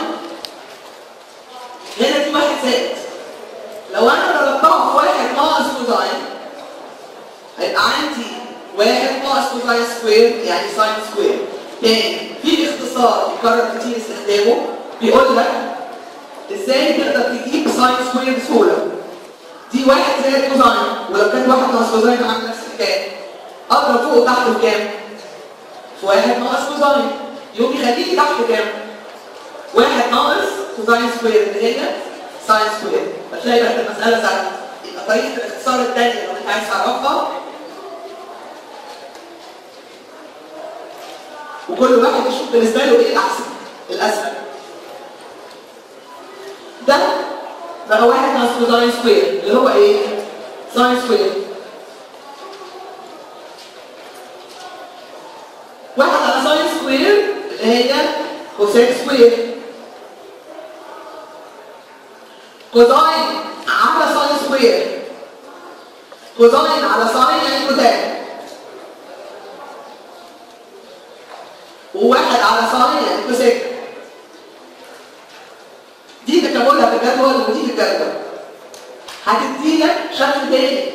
هنا في واحد زائد لو انا ضربتها في واحد ناقص كوزاين هيبقى عندي واحد ناقص كوزاين سكوير يعني ساين سكوير تاني في اختصار بيكرر كتير استخدامه بيقول لك ازاي تقدر تجيب ساين سكوير بسهوله دي واحد زائد كوزاين ولو كانت واحد ناقص كوزاين عامل نفس الكام اضرب فوق وتحت بكام؟ في واحد ناقص كوزاين يقوم يخليني تحت كام؟ واحد ناقص كوزاين سكوير اللي هي ساين سكوير فتلاقي بقت المساله سهله يبقى طريقه الاختصار الثانيه لو انت عايز تعرفها وكل واحد يشوف بالنسبه له ايه الاحسن الاسهل ده بقى واحد ناقص كوزاين سكوير اللي هو ايه؟ ساين سكوير واحد على ساين سكوير اللي هي كوسيك سكوير كوزاين على ساين سكوير كوزاين على ساين يعني كوتان وواحد على ساين يعني كوسيك دي تكاملها في الجدول ودي في الجدول هتديلك شكل تاني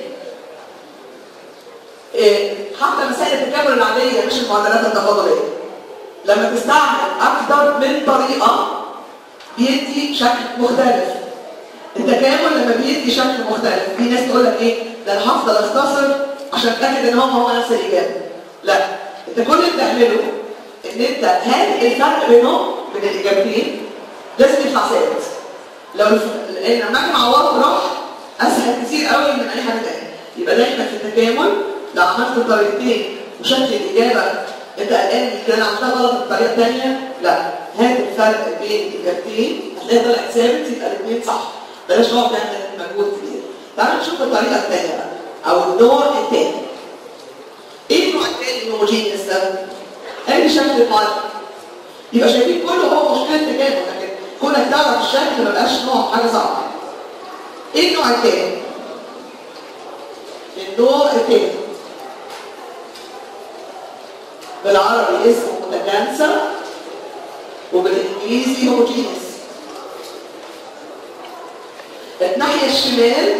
إيه حتى مسائل التكامل العاديه مش المعادلات التفاضليه لما تستعمل اكثر من طريقه بيدي شكل مختلف التكامل لما بيدي شكل مختلف في ناس تقول لك ايه ده انا هفضل اختصر عشان اتاكد ان هم هو نفس الاجابه لا انت كل اللي بتعمله ان انت هل الفرق بينهم بين الاجابتين لازم يطلع ثابت لو الف- لان لما اجي اعوض راح اسهل كتير قوي من اي حاجه تانيه يبقى دايما في التكامل لو عملت الطريقتين وشكل الاجابه انت قلقان من كده انا عملتها غلط بالطريقه الثانيه لا هات الفرق بين الاجابتين هتلاقي طلع ثابت يبقى الاثنين صح بلاش نقعد نعمل مجهود كبير تعالوا نشوف الطريقه الثانيه بقى او النوع الثاني ايه النوع الثاني الهوموجينيوس ده؟ ادي شكل المعادله يبقى شايفين كله هو مشكله تكامل لكن كونك تعرف الشكل ما بقاش نوع حاجه صعبه ايه النوع الثاني؟ النوع الثاني بالعربي اسمه متجانسة وبالانجليزي هوموجينيوس الناحية الشمال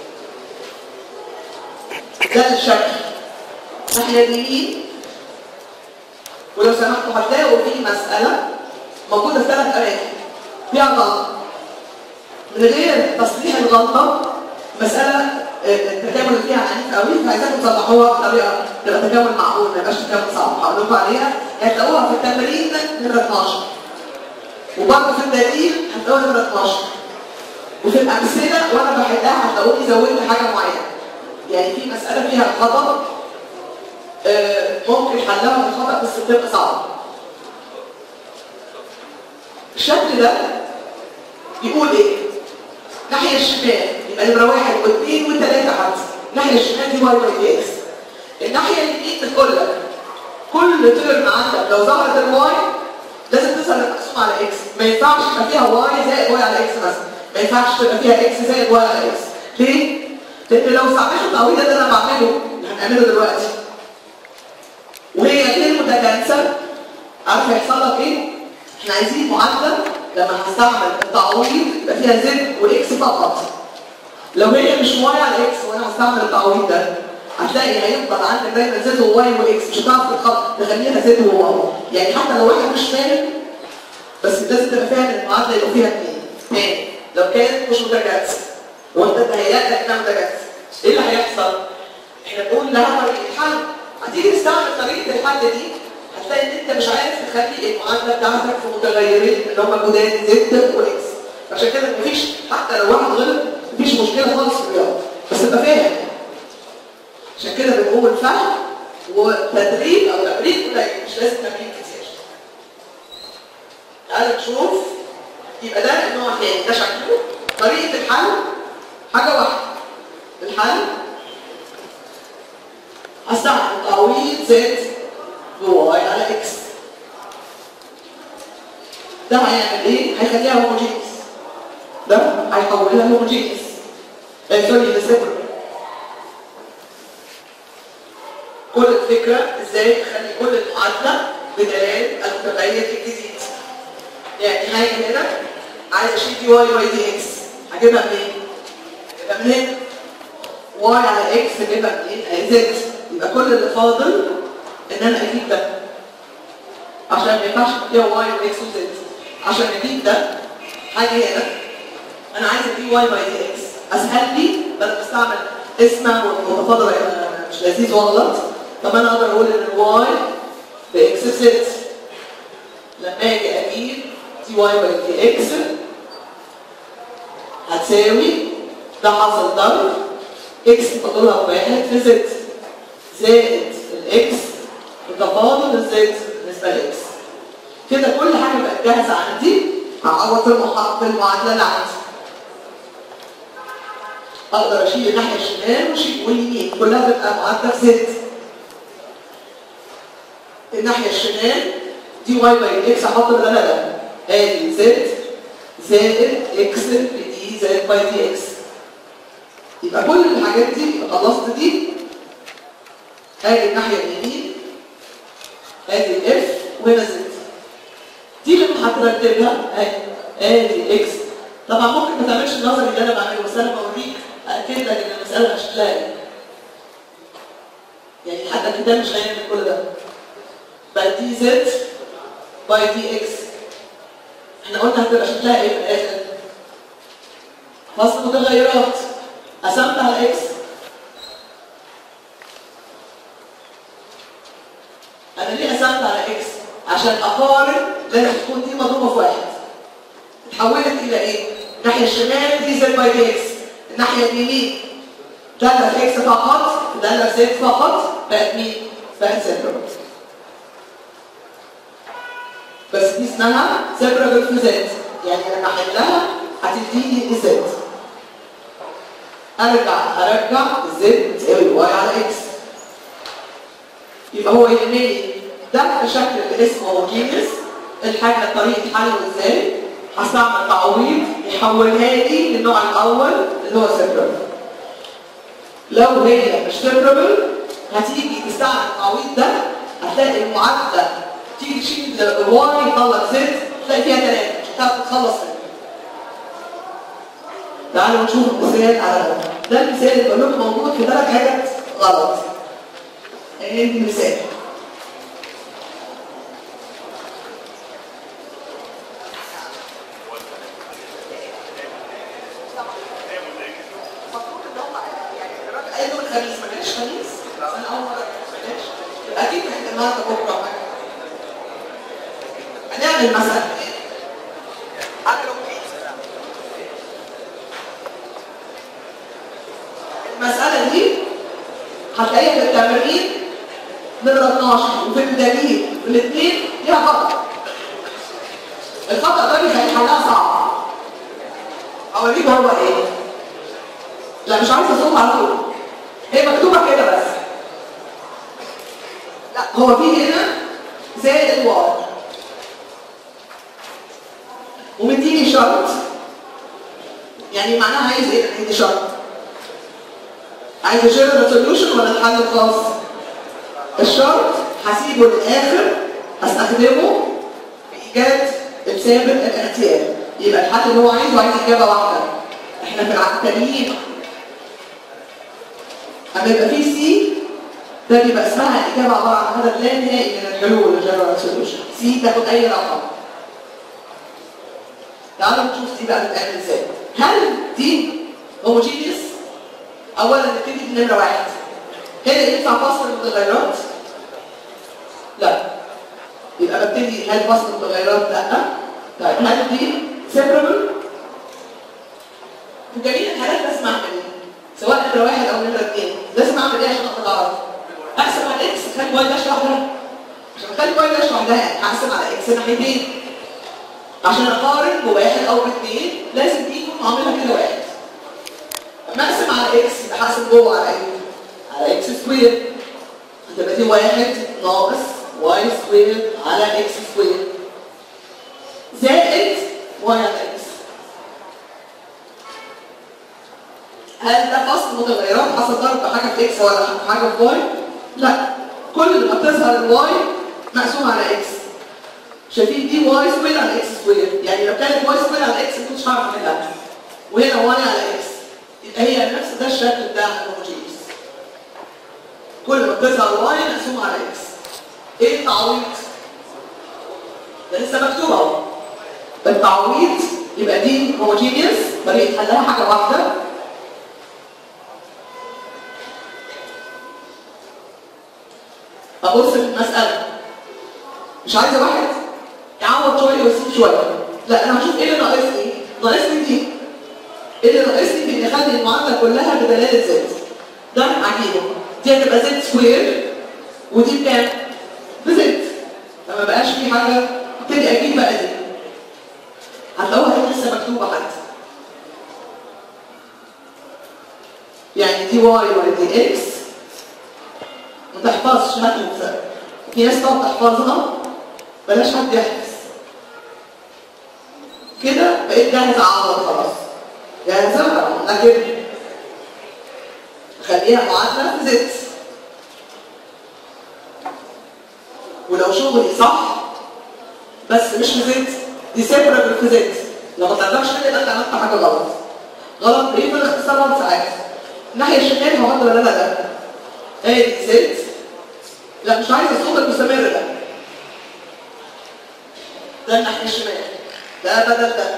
ده الشكل الناحية اليمين ولو سمحتوا هتلاقوا في مسألة موجودة في ثلاث أماكن فيها غلطة من غير تصليح الغلطة مسألة آه، التكامل اللي فيها عنيف قوي فعايزاكم تصلحوها بطريقة تبقى تكامل معقول ما يبقاش تكامل صعب هقول لكم عليها هتلاقوها في التمرين نمرة 12 وبرضه في الدليل هتلاقوها نمرة 12 وفي الأمثلة وأنا بحلها هتلاقوني زودت حاجة معينة يعني في مسألة فيها خطأ آه، ممكن حلها بالخطأ بس بتبقى صعبة الشكل ده بيقول ايه؟ ناحية الشمال يبقى نمرة واحد واثنين وثلاثة حتى الناحية الشمال دي واي باي دي اكس الناحية اليمين بتقول لك كل ترم عندك لو ظهرت الواي لازم تظهر المقسوم على اكس ما ينفعش يبقى فيها واي زائد واي على اكس مثلا ما ينفعش تبقى فيها اكس زائد واي على اكس ليه؟ لان لو استعملت التعويض ده اللي انا بعمله اللي هنعمله دلوقتي وهي غير متجانسة عارف هيحصل لك ايه؟ احنا عايزين معادلة لما هستعمل التعويض يبقى فيها زد واكس فقط لو هي مش واي على اكس وانا هستعمل التعويض ده هتلاقي هيفضل عندك دايما زد وواي واكس مش هتعرف تخ- تخليها زد وواي يعني حتى لو واحد مش فاهم بس لازم تبقى فاهم ان المعادله يبقى فيها اثنين تاني لو كانت مش متجانسه وانت تهيأ لك انها متجانسه ايه اللي هيحصل؟ احنا بنقول لها طريقه حل هتيجي تستعمل طريقه الحل دي هتلاقي ان انت مش عارف تخلي المعادله بتاعتك في متغيرين اللي هم جداد زد واكس عشان كده مفيش حتى لو واحد غلط مفيش مشكله خالص في الرياضه بس تبقى فاهم عشان كده بنقول فهم وتدريب او تمرين قليل مش لازم تمرين كتير تعالى نشوف يبقى ده النوع الثاني ده شكله طريقه الحل حاجه واحده الحل هستعمل تعويض زد بواي على اكس ده هيعمل ايه؟ هيخليها هوموجينيس ده هيحولها هوموجينيس آه سوري لسيبر كل الفكرة ازاي تخلي كل المعادلة بدلال المتغير الجديد يعني هاجي هنا عايز اشيل دي واي واي دي اكس هجيبها منين؟ هجيبها من هنا واي على اكس هجيبها منين؟ اهي زد يبقى كل اللي فاضل ان انا اجيب ده عشان ما ينفعش يبقى فيها واي واكس وزد عشان اجيب ده حاجه هنا انا عايز اجيب واي باي دي اكس اسهل لي بدل ما استعمل اسمه والمتفاضل هيبقى مش لذيذ وغلط طب انا اقدر اقول ان الواي باكس زد لما اجي اجيب دي واي باي دي اكس هتساوي ده حصل ضرب اكس فاضلها واحد في زد زائد الاكس بتفاضل الزد بالنسبه لاكس كده كل حاجه بقت جاهزه عندي هعوض في المحا- في المعادله اللي عندي اقدر اشيل الناحيه الشمال واشيل واليمين كلها تبقى معادله في زد الناحيه الشمال دي واي باي اكس احط بدل ده ادي زد زائد اكس دي زائد باي دي اكس يبقى كل الحاجات دي خلصت دي ادي الناحيه اليمين ادي الاف وهنا زد دي لما هترتبها ادي ادي اكس طبعا ممكن ما تعملش النظري اللي انا بعمله بس انا بوريك اكد لك ان المساله مش هتلاقي يعني حتى الكتاب مش هيعمل كل ده بقى دي زد باي دي اكس احنا قلنا هتبقى شكلها ايه في الاخر فصل متغيرات قسمت على اكس انا ليه قسمت على اكس عشان اقارن لازم تكون دي مضروبه في واحد اتحولت الى ايه الناحيه الشمال دي زد باي دي اكس الناحيه اليمين داله في اكس فقط داله في زد فقط بقت مين بقت زد بس دي اسمها سيبرابل في زد يعني لما احلها هتديني زد ارجع ارجع زد تساوي واي على اكس يبقى هو يهمني ده بشكل اللي اسمه هوموجينيوس الحاجه طريقه حله ازاي هستعمل تعويض يحولها لي للنوع الاول اللي هو سيبرابل لو هي مش سيبرابل هتيجي تستعمل التعويض ده هتلاقي المعادله تيجي تشيل الواي يطلع زد تلاقي فيها ثلاثه مش هتعرف تخلص منها تعالوا نشوف المثال على ده ده المثال اللي بقول لكم موجود في ثلاث حاجات غلط ادي مثال المفروض ان هم يعني الراجل قال يوم الخميس ما جاش خميس انا اول مره ما جاش يبقى اكيد احنا النهارده بكره هنعمل مساله عملوا المسألة دي هتلاقيها في التمرين نمرة 12 وفي الدليل الاثنين ليها خطأ الخطأ ده بيخلي حلها صعب أوريك هو إيه لا مش عايزة صوت على طول هي مكتوبة كده بس لا هو في هنا زائد واو ومديني شرط يعني معناها عايز ايه مديني شرط عايز جنرال سوليوشن ولا الحل الخاص الشرط هسيبه للاخر هستخدمه في ايجاد السابق الاختياري يبقى الحل اللي هو عايزه عايز اجابه واحده احنا في العقلانيين اما يبقى في سي ده بيبقى اسمها الاجابه عباره عن عدد لا نهائي من الحلول الجنرال سوليوشن سي تاخد اي رقم تعالوا نشوف دي بقى بتتعمل ازاي هل دي هوموجينيوس اولا نبتدي بنمره واحد هنا ينفع فصل المتغيرات لا يبقى ببتدي هل فصل المتغيرات لا طيب هل دي سيبرابل في جميع الحالات لازم اعمل ايه سواء نمره واحد او نمره اثنين لازم اعمل ايه عشان اخد اعرف اقسم على اكس خلي واي داش لوحدها عشان اخلي واي داش لوحدها هقسم على اكس ناحيتين عشان اقارن بواحد او باثنين لازم دي يكون عاملها كده واحد لما اقسم على اكس يبقى هقسم جوه على ايه؟ على اكس سكوير هتبقى دي واحد ناقص واي سكوير على اكس سكوير زائد واي على اكس هل ده فصل متغيرات حصل ضرب بحاجه في اكس ولا حاجه في واي؟ لا كل ما بتظهر الواي مقسوم على اكس شايفين دي واي سكوير على اكس سكوير يعني لو كانت واي سكوير على اكس ما كنتش هعرف احلها وهنا واي على اكس يبقى هي نفس ده الشكل بتاع الهوموجينيوس كل ما بتظهر واي مقسوم على اكس ايه التعويض؟ ده لسه مكتوب اهو التعويض يبقى دي هوموجينيوس طريقه حلها حاجه واحده ابص في المساله مش عايزه واحد يعوض شويه ويسيب شويه لا انا هشوف ايه اللي ناقصني ناقصني دي ايه اللي ناقصني في ان اخلي المعادله كلها بدلاله زد ده عجيبه دي هتبقى زد سكوير ودي بكام؟ بزد فما بقاش في حاجه ابتدي اجيب بقى دي هتلاقوها هي لسه مكتوبه حتى يعني دي واي ودي اكس ما تحفظش هات المثال في ناس تقعد تحفظها بلاش حد يحفظ كده بقيت جاهز اعوض خلاص جاهزه لكن خليها معادله في زد ولو شغلي صح بس مش في زد دي سيبرابل في زد لو ما طلعتش كده يبقى انت عملت حاجه غلط غلط ايه في الاختصارات ساعات الناحيه الشمال هو ولا لا ده ادي زد لا مش عايز الصوت المستمر ده ده الناحيه الشمال ده بدل ده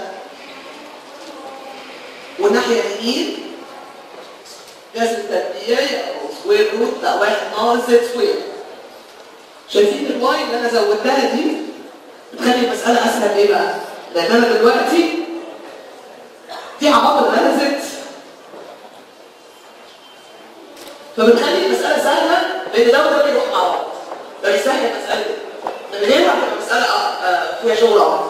والناحيه اليمين جذر تربيعي او سكوير روت لا واحد ناقص زد سكوير شايفين الواي اللي انا زودتها دي بتخلي المساله اسهل ليه بقى؟ لان انا دلوقتي في عوامل غرزت فبتخلي المساله سهله لان ده وده بيروح مع بعض فبيسهل المساله دي من غيرها هتبقى المساله آه، آه، فيها شغل اكتر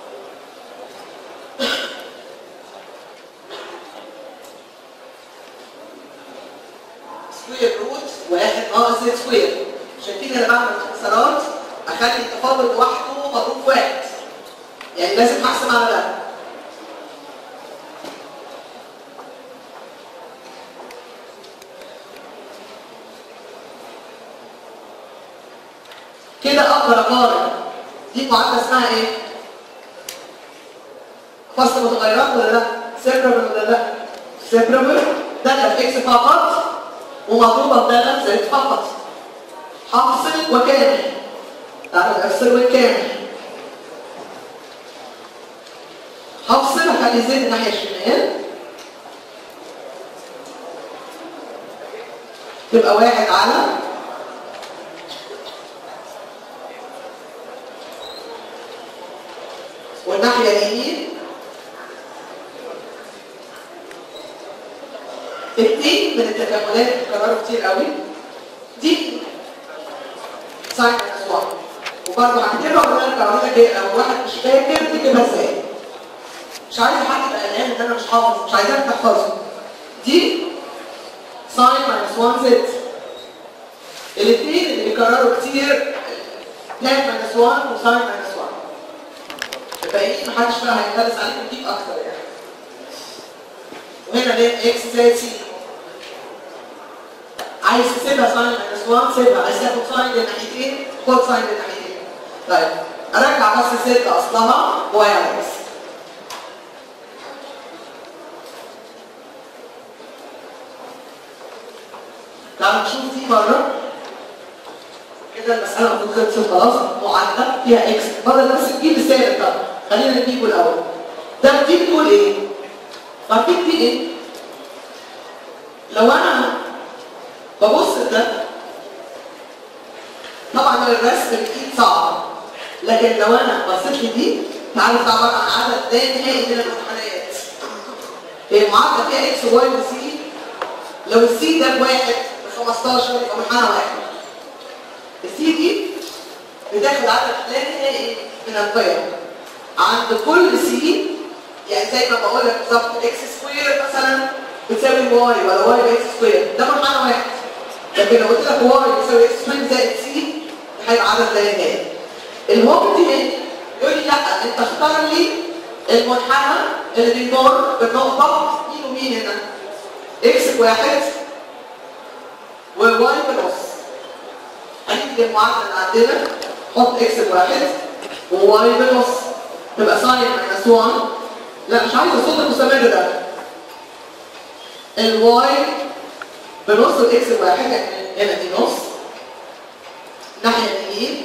سكوير روت واحد ناقص زد سكوير عشان كده انا بعمل اختصارات اخلي التفاضل لوحده مضروب في واحد يعني لازم احسب على ده كده اقدر اقارن دي معادله اسمها ايه؟ فصل متغيرات ولا لا؟ سيبرابل ولا لا؟ سيبرابل دخل اكس فقط ومضروبه بدخل زد فقط هفصل وكامل تعالوا افصل والكامل هفصل اخلي زد الناحيه الشمال تبقى واحد على والناحية اليمين اتنين من التكاملات اتكرروا كتير قوي دي ساين ماينس 1 وبرضه هكتبها ونرجع اقول لك ايه لو واحد مش فاكر تكتبها ازاي مش عايز حد يبقى قلقان ان انا مش حافظ مش عايزاك تحفظه دي ساين ماينس 1 زد الاثنين اللي بيكرروا كتير تان ماينس 1 وساين ماينس 1 الباقيين محدش بقى هيدرس عليهم دي اكتر يعني وهنا ليه اكس زائد سي عايز تسيبها ساين ماينس 1 سيبها عايز تاخد ساين للناحيتين خد ساين للناحيتين طيب ارجع بس الستة اصلها وايرلس تعالوا نشوف دي مرة كده المسألة المفروض خلصت خلاص معادلة فيها اكس بدل بس تجيب الثابت بقى خلينا نجيبه الأول ده دي بتقول ايه؟ عارفين دي ايه؟ لو انا ببص ده طبعا الرسم بالايد صعب لكن لو انا بصيت لدي تعرف ده عباره عن عدد لا نهائي من المنحنيات هي معادله فيها اكس وواي وسي لو السي ده بواحد ب 15 يبقى منحنى واحد السي دي بتاخد عدد لا نهائي من القيم عند كل سي يعني زي ما بقول لك بالظبط اكس سكوير مثلا بتساوي واي ولا واي باكس سكوير ده منحنى واحد لكن لو قلت لك واي بيساوي اكس سكوير زائد سي هيبقى عدد لا نهائي المهم دي يقول لي لا انت اختار لي المنحنى اللي بيمر بالنقطه مين ومين هنا اكس بواحد وواي بنص هنيجي المعادله اللي عندنا حط اكس بواحد وواي بنص تبقى ساين ماينس 1 لا مش عايز الصوت المستمر ده الواي بنص الاكس بواحد يعني هنا دي نص الناحيه اليمين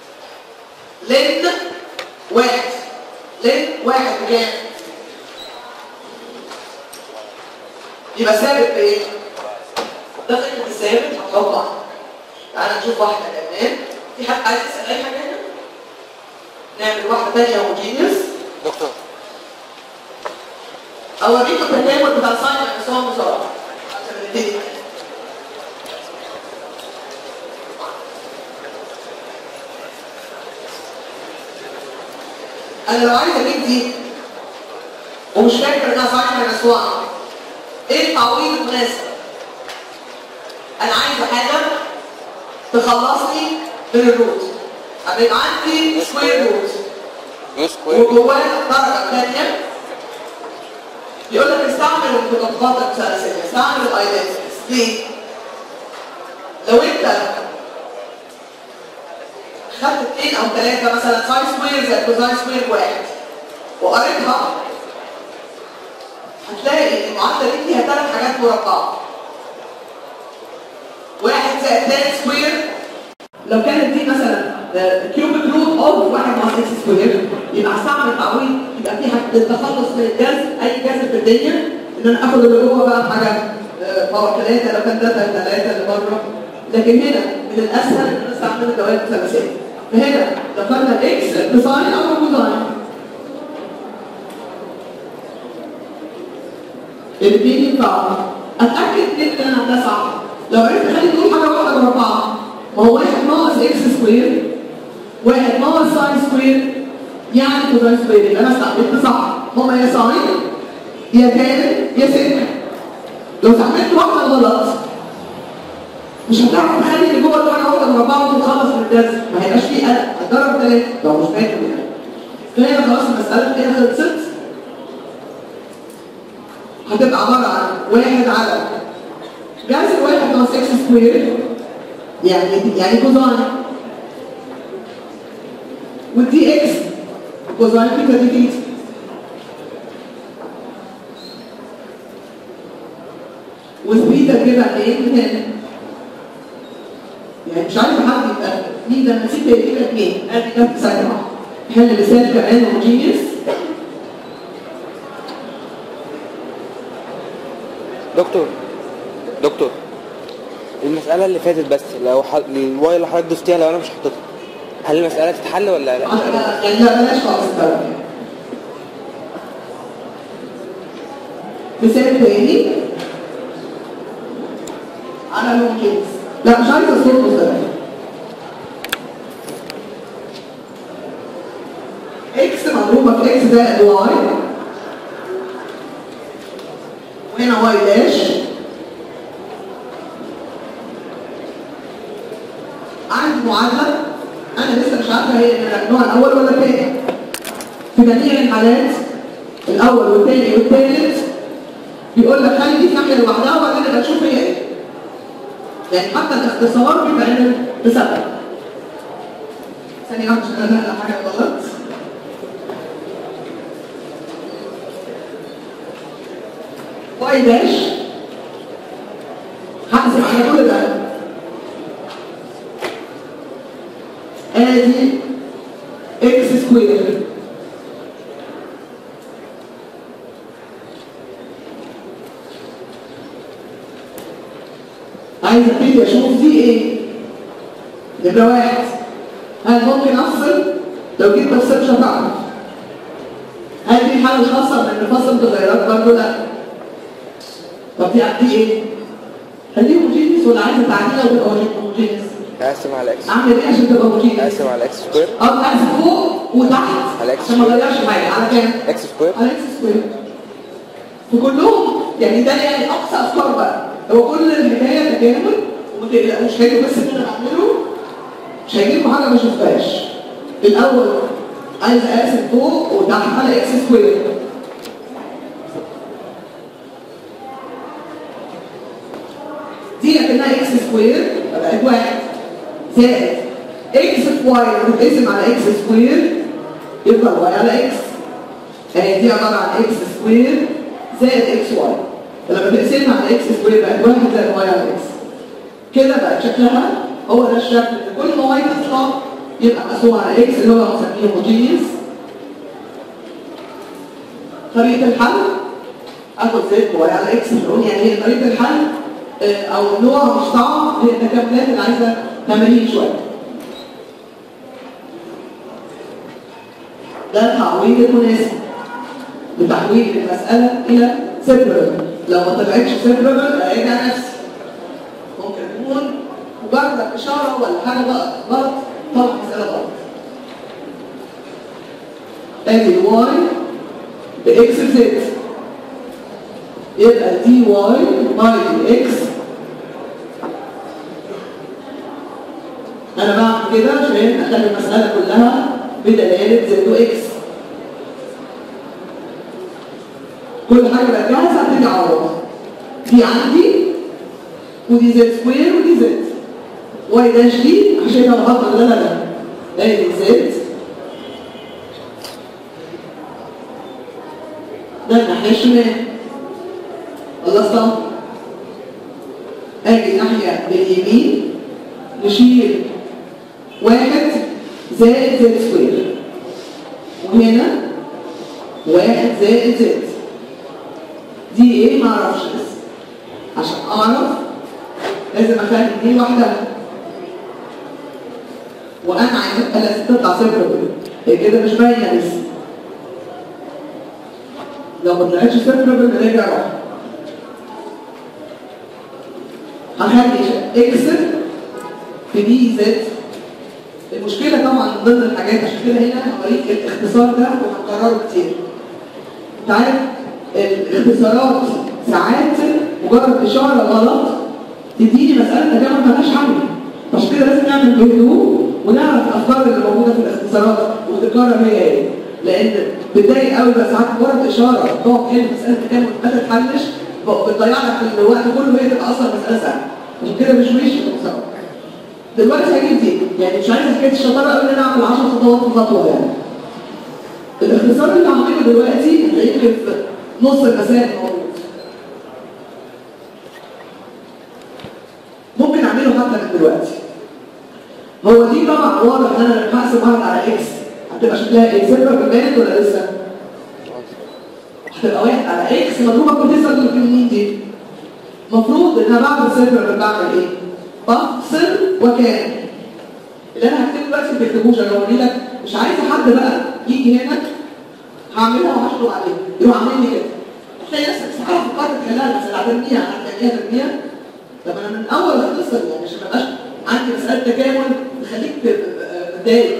لن واحد لن واحد بكام؟ يبقى ثابت بايه؟ ده فكره الثابت هتطلع تعالى نشوف واحده كمان في حد عايز يسال اي حاجه هنا؟ نعمل واحده ثانيه هوموجينيوس دكتور اوريكم التكامل بتاع ساين ماينس 1 بسرعه عشان نبتدي انا لو عايز اجيب دي ومش فاكر انها ساين ماينس 1 ايه التعويض المناسب؟ انا عايزه حاجه تخلصني من الروت انا يبقى عندي سكوير روت يو سكوير وجواه درجه ثانيه يقول لك استعمل المتطابقات المثلثيه استعمل الايدنتيز ليه؟ لو انت خدت اثنين او ثلاثه مثلا ساين سكوير زائد كوزاين سكوير واحد وقريتها هتلاقي المعادله دي فيها ثلاث حاجات مربعه واحد زائد تان سكوير لو كانت دي مثلا كيوبيك روت اوف واحد ناقص اكس سكوير يبقى هستعمل تعويض يبقى في حاجه التخلص من الجذر اي جذر في الدنيا ان انا اخد اللي جوه بقى حاجه باور ثلاثه لو كان ده ثلاثه اللي بره لكن هنا من الاسهل ان انا استعمل الدوائر المثلثيه فهنا ذكرنا الاكس بساين او كوزاين الاثنين ينفعوا اتاكد جدا ان ده صح لو عرفت اخلي دول حاجه واحده مربعه ما هو واحد ناقص اكس سكوير واحد ناقص ساين سكوير يعني كوزاين سكوير يبقى انا استعملت صح هما يا ساين يا تان يا سكه لو استعملت واحده غلط مش هتعرف تخلي اللي جوه الورقه واحده مربعه وتخلص من الدرس ما هيبقاش فيه قلق هتجرب ثلاثه لو مش فاكر يعني فهنا خلاص المساله كده خلصت هتبقى عباره عن واحد على جذر واحد ناقص اكس سكوير يعني يعني كوزاين ودي اكس كوزاين ثيتا دي ثيتا وثبيتا كده ايه من هنا يعني مش عارف حد يبقى مين ده نسيت يبقى اثنين ادي كام ثانيه واحده حل مثال كمان هوموجينيوس دكتور دكتور المسألة اللي فاتت بس لو ح... الواي اللي حضرتك دوستيها لو انا مش حاططها هل المسألة تتحل ولا لا؟ أنا- يعني لا بلاش خالص بقى مثال تاني على الهوموجينيوس لا مش عايزه صوت مثال اكس مضروبه في اكس زائد واي وهنا واي داش عندي معادله انا لسه مش عارفه هي النوع الاول ولا الثاني في جميع الحالات الاول والثاني والثالث بيقول لك خلي دي في ناحيه لوحدها وبعدين نبقى نشوف هي ايه يعني حتى الاختصار بيتعمل بسبب ثانيه واحده عشان انا نقل حاجه غلط واي داش هحسب على كل ده ادي اكس سكوير عايز ابتدي اشوف دي ايه نمرة واحد هل ممكن افصل لو جيت بفصل مش هتعرف هل في حل خاصة من نفصل متغيرات برضه لا طب دي دي ايه؟ خليه هوموجينيوس ولا عايزه تعديله وتبقى هوموجينيوس؟ اقسم على اكس اعمل ايه عشان تبقى هوموجينيوس؟ اقسم على اكس سكوير اه اقسم فوق وتحت على إكس عشان ما سكوير. اغيرش حاجه على كام؟ اكس سكوير على اكس سكوير وكلهم يعني ده يعني اقصى افكار بقى هو كل الحكايه تجاهل وما تقلقوش هاجي بس اللي انا بعمله مش هيجيبوا حاجه ما شفتهاش الاول عايز اقسم فوق وتحت على اكس سكوير دي لكنها اكس سكوير بقت واحد زائد اكس في واي بتتقسم على اكس سكوير يبقى واي على اكس يعني دي عباره عن اكس سكوير زائد اكس واي فلما تقسمها على اكس سكوير بقت واحد زائد واي على اكس كده بقت شكلها هو ده الشكل اللي كل ما واي تطلع يبقى مقسوم على اكس اللي هو هنسميه هوموجينيوس طريقه الحل اخد زد واي على اكس نقول يعني هي طريقه الحل آه، او نوع مش صعب هي التكاملات اللي عايزه تمارين شويه ده التعويض المناسب لتحويل المسألة إلى سيبرال لو ما طلعتش سيبرال أراجع نفسي ممكن تكون مجرد إشارة ولا حاجة غلط غلط طلع مسألة غلط ادي واي بإكس زد يبقى دي واي باي دي إكس أنا بعمل كده عشان أخلي المسألة كلها بدلالة زد وإكس كل حاجة بقى جاهزة هتيجي أعوض دي عندي ودي زد سكوير ودي زد واي داش دي عشان لو هضغط اللي انا ده ادي زد ده الناحية الشمال خلصت اجي الناحية باليمين نشيل واحد زائد زد سكوير وهنا واحد زائد زد دي ايه ما اعرفش لسه عشان اعرف لازم اخلي دي لوحدها وانا عايزاها لازم تطلع صفر هي كده مش باينه لسه لو ما طلعتش صفر بنرجع واحد هخلي اكس في دي زد المشكلة طبعا من ضمن الحاجات عشان كده هنا هوريك الاختصار ده وهنكرره كتير. انت عارف الاختصارات ساعات مجرد اشارة غلط تديني مسألة تجمع مالهاش حل. عشان كده لازم نعمل بهدوء ونعرف الافكار اللي موجودة في الاختصارات وتكرر هي ايه. لان بتضايق قوي بس ساعات مجرد اشارة تقعد هنا مسألة تجمع ما تتحلش بتضيع لك الوقت كله هي تبقى اصلا مسألة سهلة. عشان كده مش ماشي في الاختصارات. دلوقتي هجيب دي يعني مش عايز حكايه الشطاره قوي ان انا اعمل 10 خطوات في خطوه يعني الاختصار اللي هعمله دلوقتي هتلاقيه في نص المسائل موجود ممكن اعمله حتى من دلوقتي هو دي طبعا واضح ان انا لما هقسم واحد على اكس هتبقى شكلها ايه صفر بالباقي ولا لسه؟ هتبقى واحد على اكس مضروبه كنت لسه قلت مين دي؟ المفروض ان انا بعد الصفر بعمل ايه؟ بفصل وكان اللي انا هكتبه دلوقتي ما تكتبوش انا بوري لك مش عايزه حد بقى يجي هنا هعملها وهشرب عليها يروح عامل لي كده هتلاقي نفسك ساعات فكرت تحلها بس هترميها هترميها ترميها طب انا من اول اختصر يعني عشان ما ابقاش عندي مساله تكامل تخليك متضايق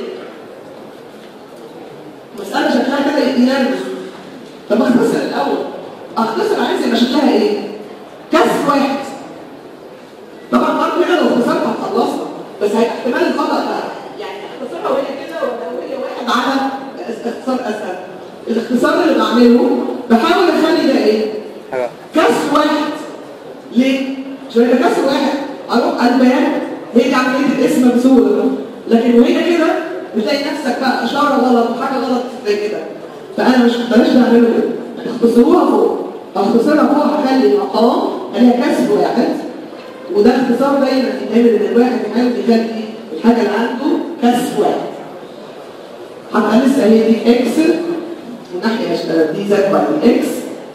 مساله شكلها كده ينرفز طب اختصر الاول اختصر عايز يبقى شكلها ايه؟ كسر واحد طبعا برضه هنا لو اختصرت هتخلصها بس هيبقى احتمال الخطا بقى يعني اختصرها وهي كده ولا وهي واحد على اختصار اسهل الاختصار اللي بعمله بحاول اخلي ده ايه؟ حاجة كسر واحد ليه؟ عشان يبقى كسر واحد اروح البيان هي دي عمليه الاسم بسهوله لكن وهي كده بتلاقي نفسك بقى اشاره غلط وحاجه غلط زي كده فانا مش بلاش نعمله كده اختصروها فوق اختصرها فوق هخلي المقام عليها كسر واحد وده اختصار دايما يتعمل ان الواحد يحاول يخلي الحاجه اللي عنده كسر واحد هبقى لسه هي دي اكس وناحيه دي زائد بعد اكس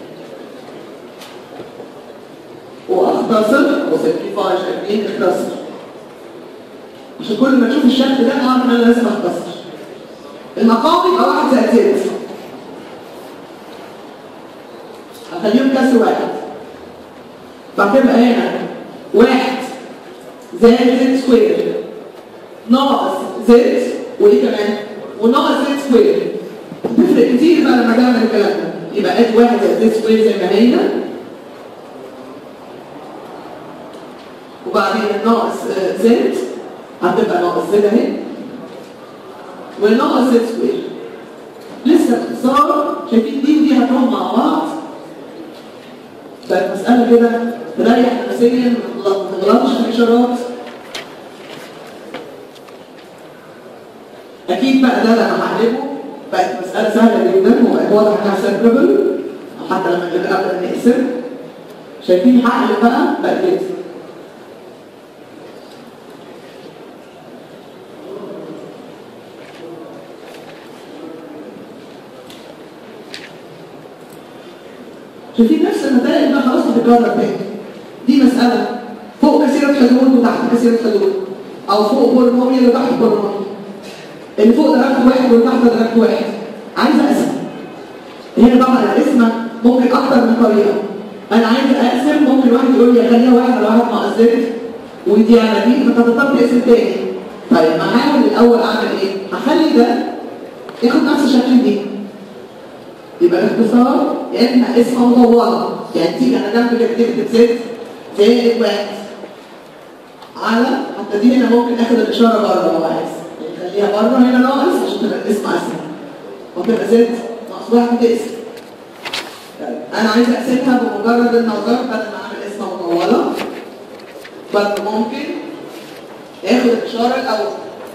واختصر وسمبليفاي شايفين اختصر عشان كل ما تشوف الشكل ده اعرف ان انا لازم اختصر المقام يبقى واحد زائد زد اخليهم كسر واحد فهتبقى هنا واحد زائد زد سكوير ناقص زد وايه كمان وناقص زد سكوير تفرق كتير بقى لما تعمل الكلام ده يبقى اد واحد زائد زد سكوير زي ما هي وبعدين ناقص زد هتبقى ناقص زد اهي والناقص زد سكوير لسه باختصار شايفين دي ودي هتروح مع بعض بقت مسألة كده تريح نفسيا ما تغلطش في الإشارات أكيد بقى ده لما هقلبه بقت مسألة سهلة جدا وبقت واضح إنها سيركلبل حتى لما نبقى قبل نقسم شايفين هقلب بقى بقت كده شايفين نفس النتائج بقى خلاص هتتكرر تاني دي مسألة فوق كثيرة حدود وتحت كثيرة حدود أو فوق بولينوميال وتحت بولينوميال اللي فوق درجته واحد واللي تحت درجته واحد عايز أقسم هنا طبعا القسمة ممكن أكتر من طريقة أنا عايز أقسم ممكن واحد يقول لي أخليها واحد على واحد ناقص زد ودي على دي فأنت هتضطر تقسم تاني طيب هحاول الأول أعمل إيه؟ هخلي ده ياخد نفس شكل دي يبقى الاختصار يا اما اسم مطوله يعني تيجي انا جنب كده تكتب زد زائد واحد على حتى دي هنا ممكن اخد الاشاره بره لو عايز يعني خليها بره هنا ناقص عشان تبقى الاسم اسهل وتبقى زد ناقص واحد تقسم طيب انا عايز اقسمها بمجرد النظر بدل ما اعمل اسم مطوله برضه ممكن اخد الاشاره الاول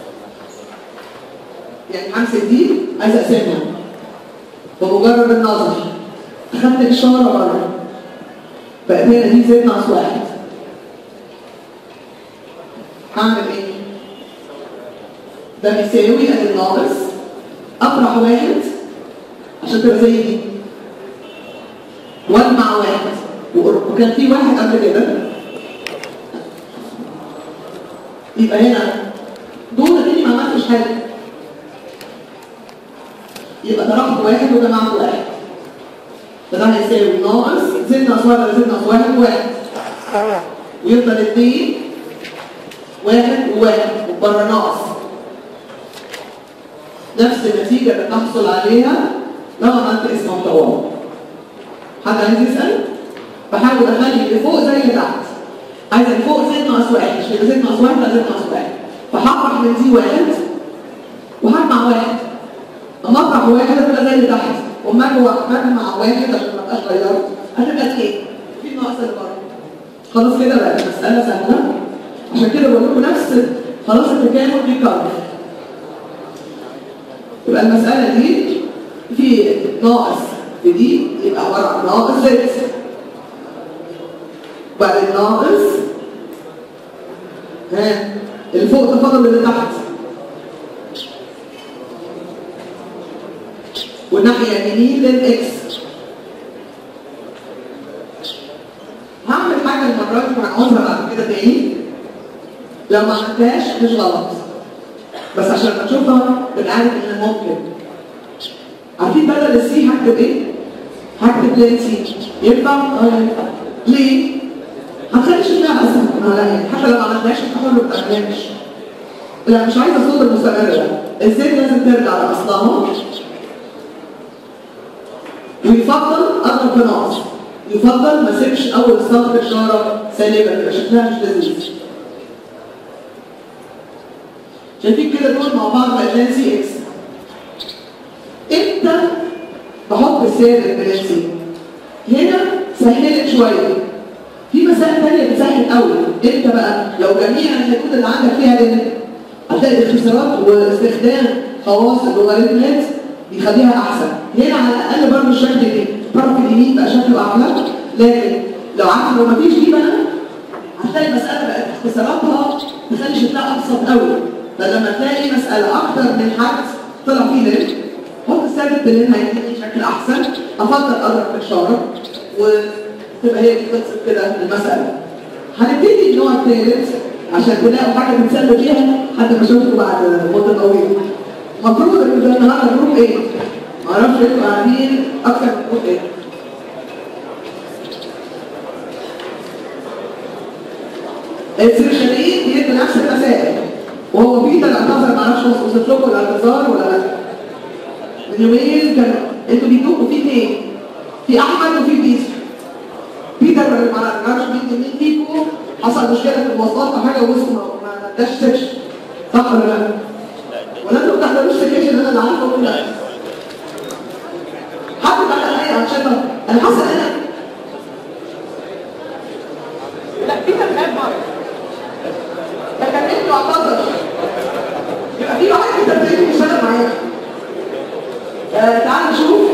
يعني همسك دي عايز اقسمها بمجرد النظر اخدت اشاره بره بقت هنا دي زد ناقص واحد هعمل ايه؟ ده بيساوي ادي الناقص اطرح واحد عشان تبقى زي دي واجمع واحد وكان في واحد قبل كده يبقى هنا دول اللي ما عملتش حلو يبقى ضربت واحد وجمعت واحد فده هيساوي ناقص زد ناقص واحد ولا زد ناقص واحد واحد ويفضل اتنين واحد وواحد وبره ناقص نفس النتيجة اللي تحصل عليها لو عملت اسم مطور حد عايز يسأل؟ بحاول اخلي اللي فوق زي اللي تحت عايز اللي فوق زد ناقص واحد مش كده زد ناقص واحد ولا زد ناقص واحد فهطرح من دي واحد وهجمع واحد اما اطرح واحد هتبقى زي اللي تحت وما اجمع واحد عشان ما ابقاش غيرت هتبقى اتنين في ناقص اللي بره خلاص كده بقى المسألة سهلة عشان كده بقول لكم نفس خلاص التكامل بيكرر يبقى المسألة دي في ناقص في دي يبقى عبارة عن ناقص زد وبعدين ناقص ها اللي فوق تفضل اللي تحت والناحية اليمين للإكس هعمل حاجة المرة دي وهنعوزها بعد كده تاني لو ما عملتهاش مش غلط بس عشان لما تشوفها بنعرف ان ممكن عارفين بدل السي هكتب ايه؟ هكتب لين سي ينفع؟ اه ينفع ليه؟ هتخلي شكلها اسهل اه لا يعني حتى لو ما عملتهاش انت حر ما تعملهاش لا مش عايزه الصوت المستمر ده الزيت لازم ترجع لاصلها ويفضل اضرب في ناقص يفضل ما اسيبش اول سطر اشاره سالبه يبقى شكلها مش لذيذ شايفين كده دول مع بعض بقى سي اكس امتى بحط السالب بلانسي هنا سهلت شويه في مسائل ثانيه بتسهل قوي امتى بقى لو جميع الحدود اللي عندك فيها لين هتلاقي الاختصارات واستخدام خواص اللوغاريتمات بيخليها احسن هنا على الاقل برضه الشكل دي الطرف اليمين بقى شكله احلى لكن لو عارف لو مفيش دي بقى هتلاقي المساله بقت اختصاراتها تخلي شكلها ابسط قوي فلما تلاقي مساله اكتر من حد طلع فيه لين حط الثابت باللين هيديني شكل احسن افضل اضرب في اشاره وتبقى هي بتخلص كده المساله هنبتدي النوع الثالث عشان تلاقوا حاجه تتسلوا فيها حتى ما اشوفكم بعد مده طويله المفروض ان ده النهارده جروب ايه؟ ما اعرفش انتوا قاعدين اكتر من جروب ايه؟ السيرشالين بيدوا نفس المسائل وهو بيتر اعتذر ما اعرفش وصلت لكم الاعتذار ولا لا من يومين كان انتوا بيدوكوا في اثنين في احمد وفي بيتر بيتر ما اعرفش مين مين فيكم حصل مشكله في المواصلات او حاجه ووصل ما اداش سكشن صح ولا لا؟ ولا انتوا ما بتحضروش سكشن انا اللي عارفه ولا لا؟ حد بقى اي انشطه انا حاسه انا لا بيتر غاب مره ده كان ابنه اعتذر يبقى في واحد في التدريب بيشتغل معايا آه تعال نشوف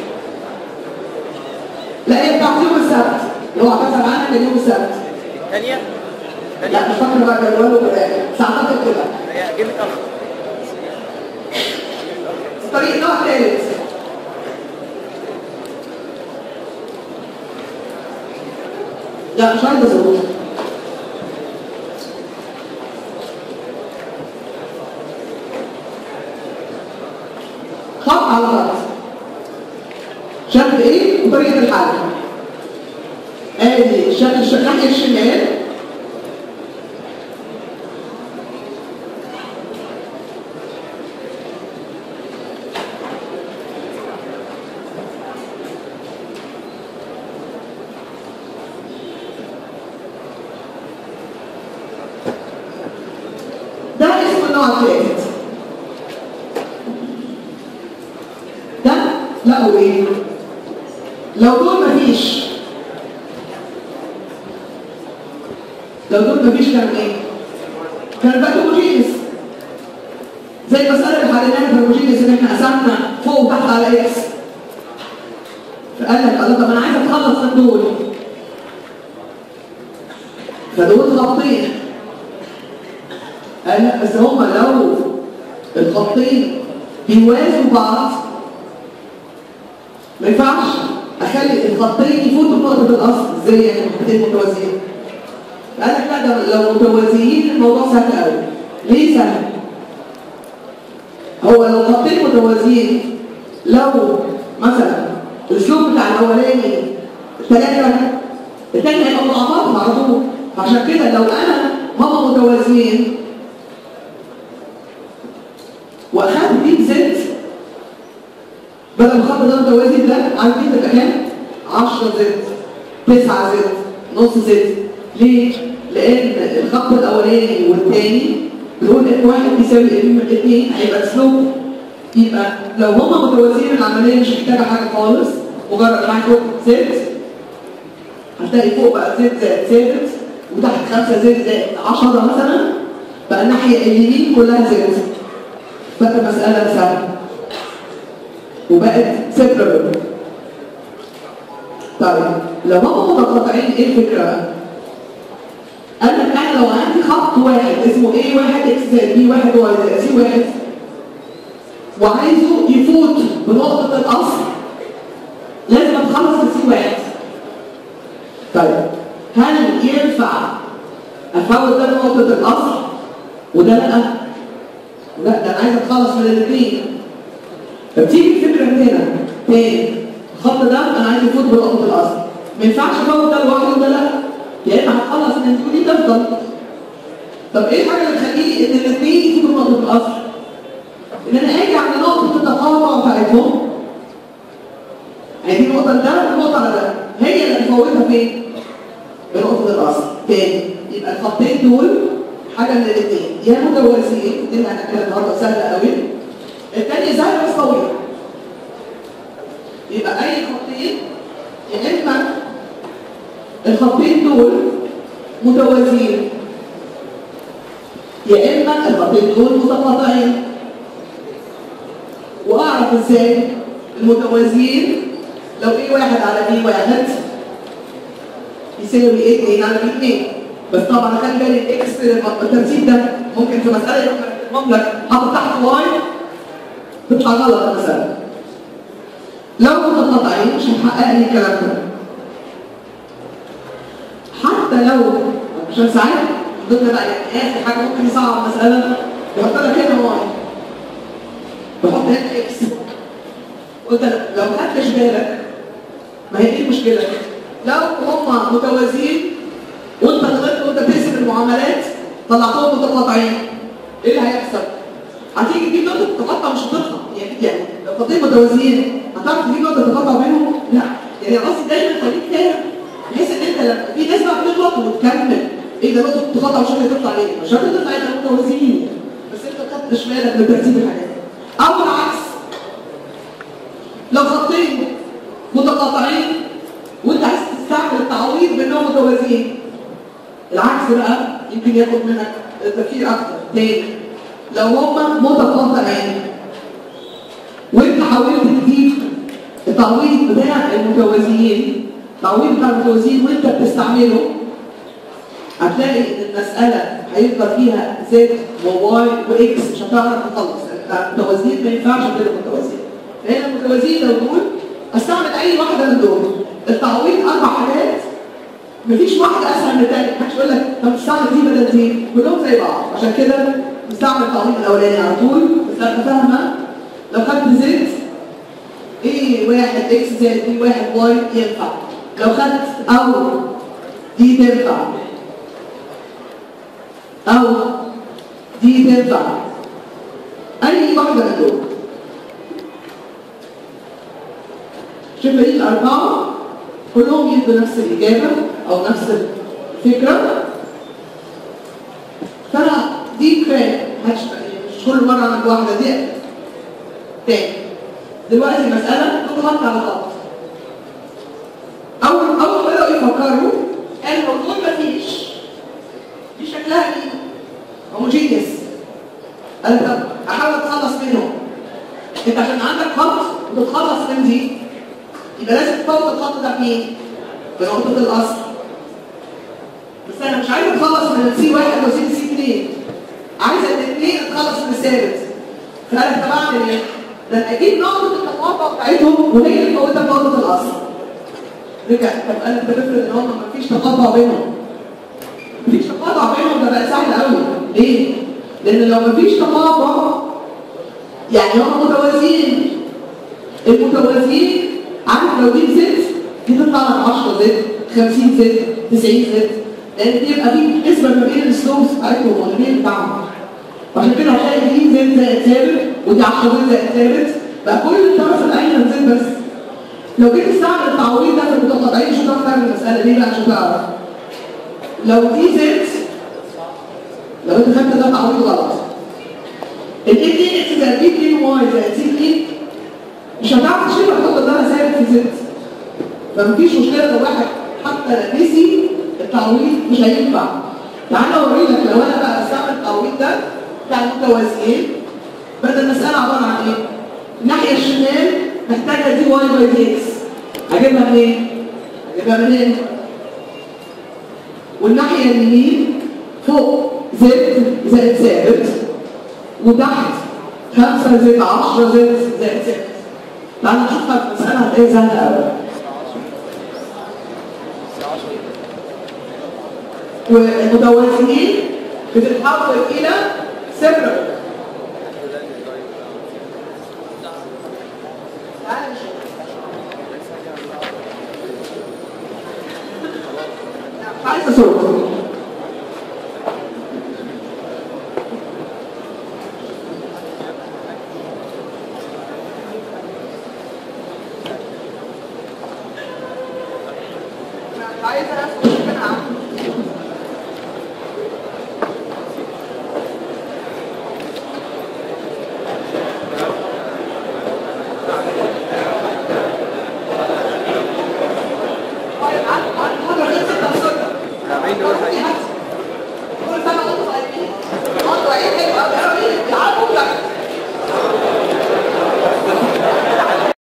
لا هي بتاعت يوم السبت اللي هو اعتذر عنها كان يوم السبت ثانية لا مش فاكر بقى جدوله في الاخر بس اعتقد كده هي جيب الأخ الطريق نوع ثالث لا مش عايزه اظبطها خط على خط شكل ايه وطريقه الحل ادي شكل الشكل الناحيه الشمال ده اسمه النوع الثالث ده لقوا ايه لو دول مفيش لو دول مفيش كانوا ايه كان بقى هوموجينيس زي المسألة اللي حليناها في الهوموجينيس ان احنا قسمنا فوق وتحت على اكس فقال لك الله طب انا عايز اتخلص من دول فدول خطين قال لك بس هما لو الخطين بيوازوا بعض ما ينفعش اخلي الخطين يفوتوا نقطة الاصل ازاي يعني الخطين متوازيين قال لك لا ده لو متوازيين الموضوع سهل قوي ليه سهل؟ هو لو خطين متوازيين لو مثلا الاسلوب بتاع الاولاني ثلاثه الثاني هيبقى مضاعفات على طول عشان كده لو انا هما متوازيين واخدت دي زد بدل الخط ده متوازي ده عارفين تبقى كام؟ 10 زد 9 زد نص زد ليه؟ لان الخط الاولاني والثاني دول ان واحد يساوي ان اثنين هيبقى سلوب يبقى لو هما متوازيين العمليه مش محتاجه حاجه خالص مجرد معاك فوق زد هتلاقي فوق بقى زد زائد ثابت وتحت 5 زد زائد 10 مثلا بقى الناحيه اليمين كلها زد بقى المساله سهله وبقت سيبرابل طيب لو هما متقاطعين ايه الفكره بقى؟ قال لك انا لو عندي خط واحد اسمه ايه واحد اكس زائد بي واحد واي زائد سي واحد وعايزه يفوت بنقطة الأصل لازم اتخلص من سي واحد طيب هل ينفع افوت ده بنقطة الأصل وده لا؟ لا ده انا عايز اتخلص من الاثنين فبتيجي الفكرة من هنا تاني الخط ده انا عايز يفوت بنقطة الأصل ما ينفعش افوت ده لوحده وده لا يا اما هتخلص من دي ودي تفضل طب ايه الحاجه اللي تخليني ان الاثنين يفوتوا نقطه الاصل ان انا اجي عند نقطه التقاطع بتاعتهم يعني دي نقطه ده ونقطه على ده هي اللي هتفوتها فين بنقطه الاصل تاني يبقى الخطين دول حاجه من الاثنين يا متوازيين دي اللي هنتكلم النهارده سهله قوي الثانيه سهله بس طويله يبقى اي خطين يا اما الخطين دول متوازيين يا اما الخطين دول متقاطعين واعرف ازاي المتوازيين لو ايه واحد على بي واحد يساوي ايه 2 على بي 2 بس طبعا خلي بالك الاكس الترتيب ده ممكن في مساله يكون لك حاطط تحت واي تطلع غلط مثلا لو متقاطعين مش هنحقق لي الكلام ده حتى لو عشان ساعات ضمن بقى يعني اخر حاجه ممكن يصعب المساله يحط لك هنا واي بحط هنا اكس قلت لك لو ما خدتش بالك ما هي دي المشكله لو هم متوازيين وانت غلطت وانت بتقسم المعاملات طلعتهم متقاطعين ايه اللي هيحصل؟ هتيجي تجيب نقطه تقاطع مش هتطلع يعني يعني لو خطين متوازيين هتعرف تجيب نقطه تقاطع بينهم؟ لا يعني قصدي دايما خليك فاهم بحيث ان انت لما في ناس بقى بتغلط وتكمل ايه ده نقطه تقاطع مش هتطلع ليه؟ مش هتطلع الا متوازيين بس انت ما خدتش بالك من ترتيب الحاجات او العكس لو خطين متقاطعين وانت عايز تستعمل التعويض بانهم متوازيين العكس بقى يمكن ياخد منك تفكير اكتر تاني لو هما متقاطعين وانت حاولت تجيب التعويض بتاع المتوازيين التعويض بتاع المتوازيين وانت بتستعمله هتلاقي ان المساله هيفضل فيها زد وواي واكس مش هتعرف تخلص المتوازيين ما ينفعش غير المتوازيين لان المتوازيين لو دول استعمل اي واحده من دول التعويض اربع حاجات مفيش واحده اسهل من الثانيه محدش يقول لك طب تستعمل دي بدل دي كلهم زي بعض عشان كده نستعمل التعويض الاولاني على طول بس انا فاهمه لو خدت زد ايه واحد اكس زائد بي واحد واي ينفع لو خدت او دي تنفع او دي تنفع اي واحده من دول شوف دي الاربعه كلهم يدوا نفس الاجابه او نفس الفكره فانا دي كفايه مش كل مره اعمل واحده دي تاني دلوقتي المساله كل خط على خط اول اول ما بداوا يفكروا قالوا دول مفيش دي شكلها ايه هوموجينيوس قال طب احاول اتخلص منهم انت عشان عندك خط وتتخلص من دي يبقى لازم تفوت الخط ده فين؟ في نقطة الأصل. بس أنا مش عايز أتخلص من السي واحد وسي سي اثنين. عايز الاثنين أتخلص من الثابت. فأنا طب أعمل إيه؟ ده أنا أجيب نقطة التقاطع بتاعتهم وهي اللي فوتها في نقطة الأصل. رجع طب أنا بفرض إن هم مفيش تقاطع بينهم. مفيش تقاطع بينهم ده بقى سهل قوي. ليه؟ لأن لو مفيش تقاطع يعني هم متوازيين المتوازيين عارف لو دي زيت دي تطلع لك 10 زيت 50 زيت 90 زيت لان بيبقى في نسبه ما بين السلوكس بتاعتهم والاثنين بتاعهم وعشان كده هتلاقي دي زيت زائد ثابت ودي 10 زيت زائد ثابت بقى كل الطرف الايمن زيت بس لو جيت تستعمل التعويض ده في المتقاطعين مش هتعرف تعمل المساله دي بقى مش هتعرف لو دي زيت لو انت خدت ده تعويض غلط الاي دي اكس زائد بي كي واي زائد سي كي مش هتعرف تشيل وتحط ده ثابت في زيت فمفيش مشكله لو واحد حتى نسي التعويض مش هينفع تعالى اوري لك لو انا بقى استعمل التعويض ده بتاع المتوازيين بدل المساله عباره عن ايه؟ الناحيه الشمال محتاجه دي واي باي دي اكس هجيبها منين؟ هجيبها منين؟ والناحيه اليمين فوق زد زائد ثابت وتحت خمسة زائد 10 زائد زائد ثابت تعالى نشوفها في المسألة هتلاقيها سهلة قوي والمتوازيين بتتحول إلى صفر تعالى نشوف. مش عايزة صوت مش عايزة أسكت منها طيب عن عن حاجة غير التصدق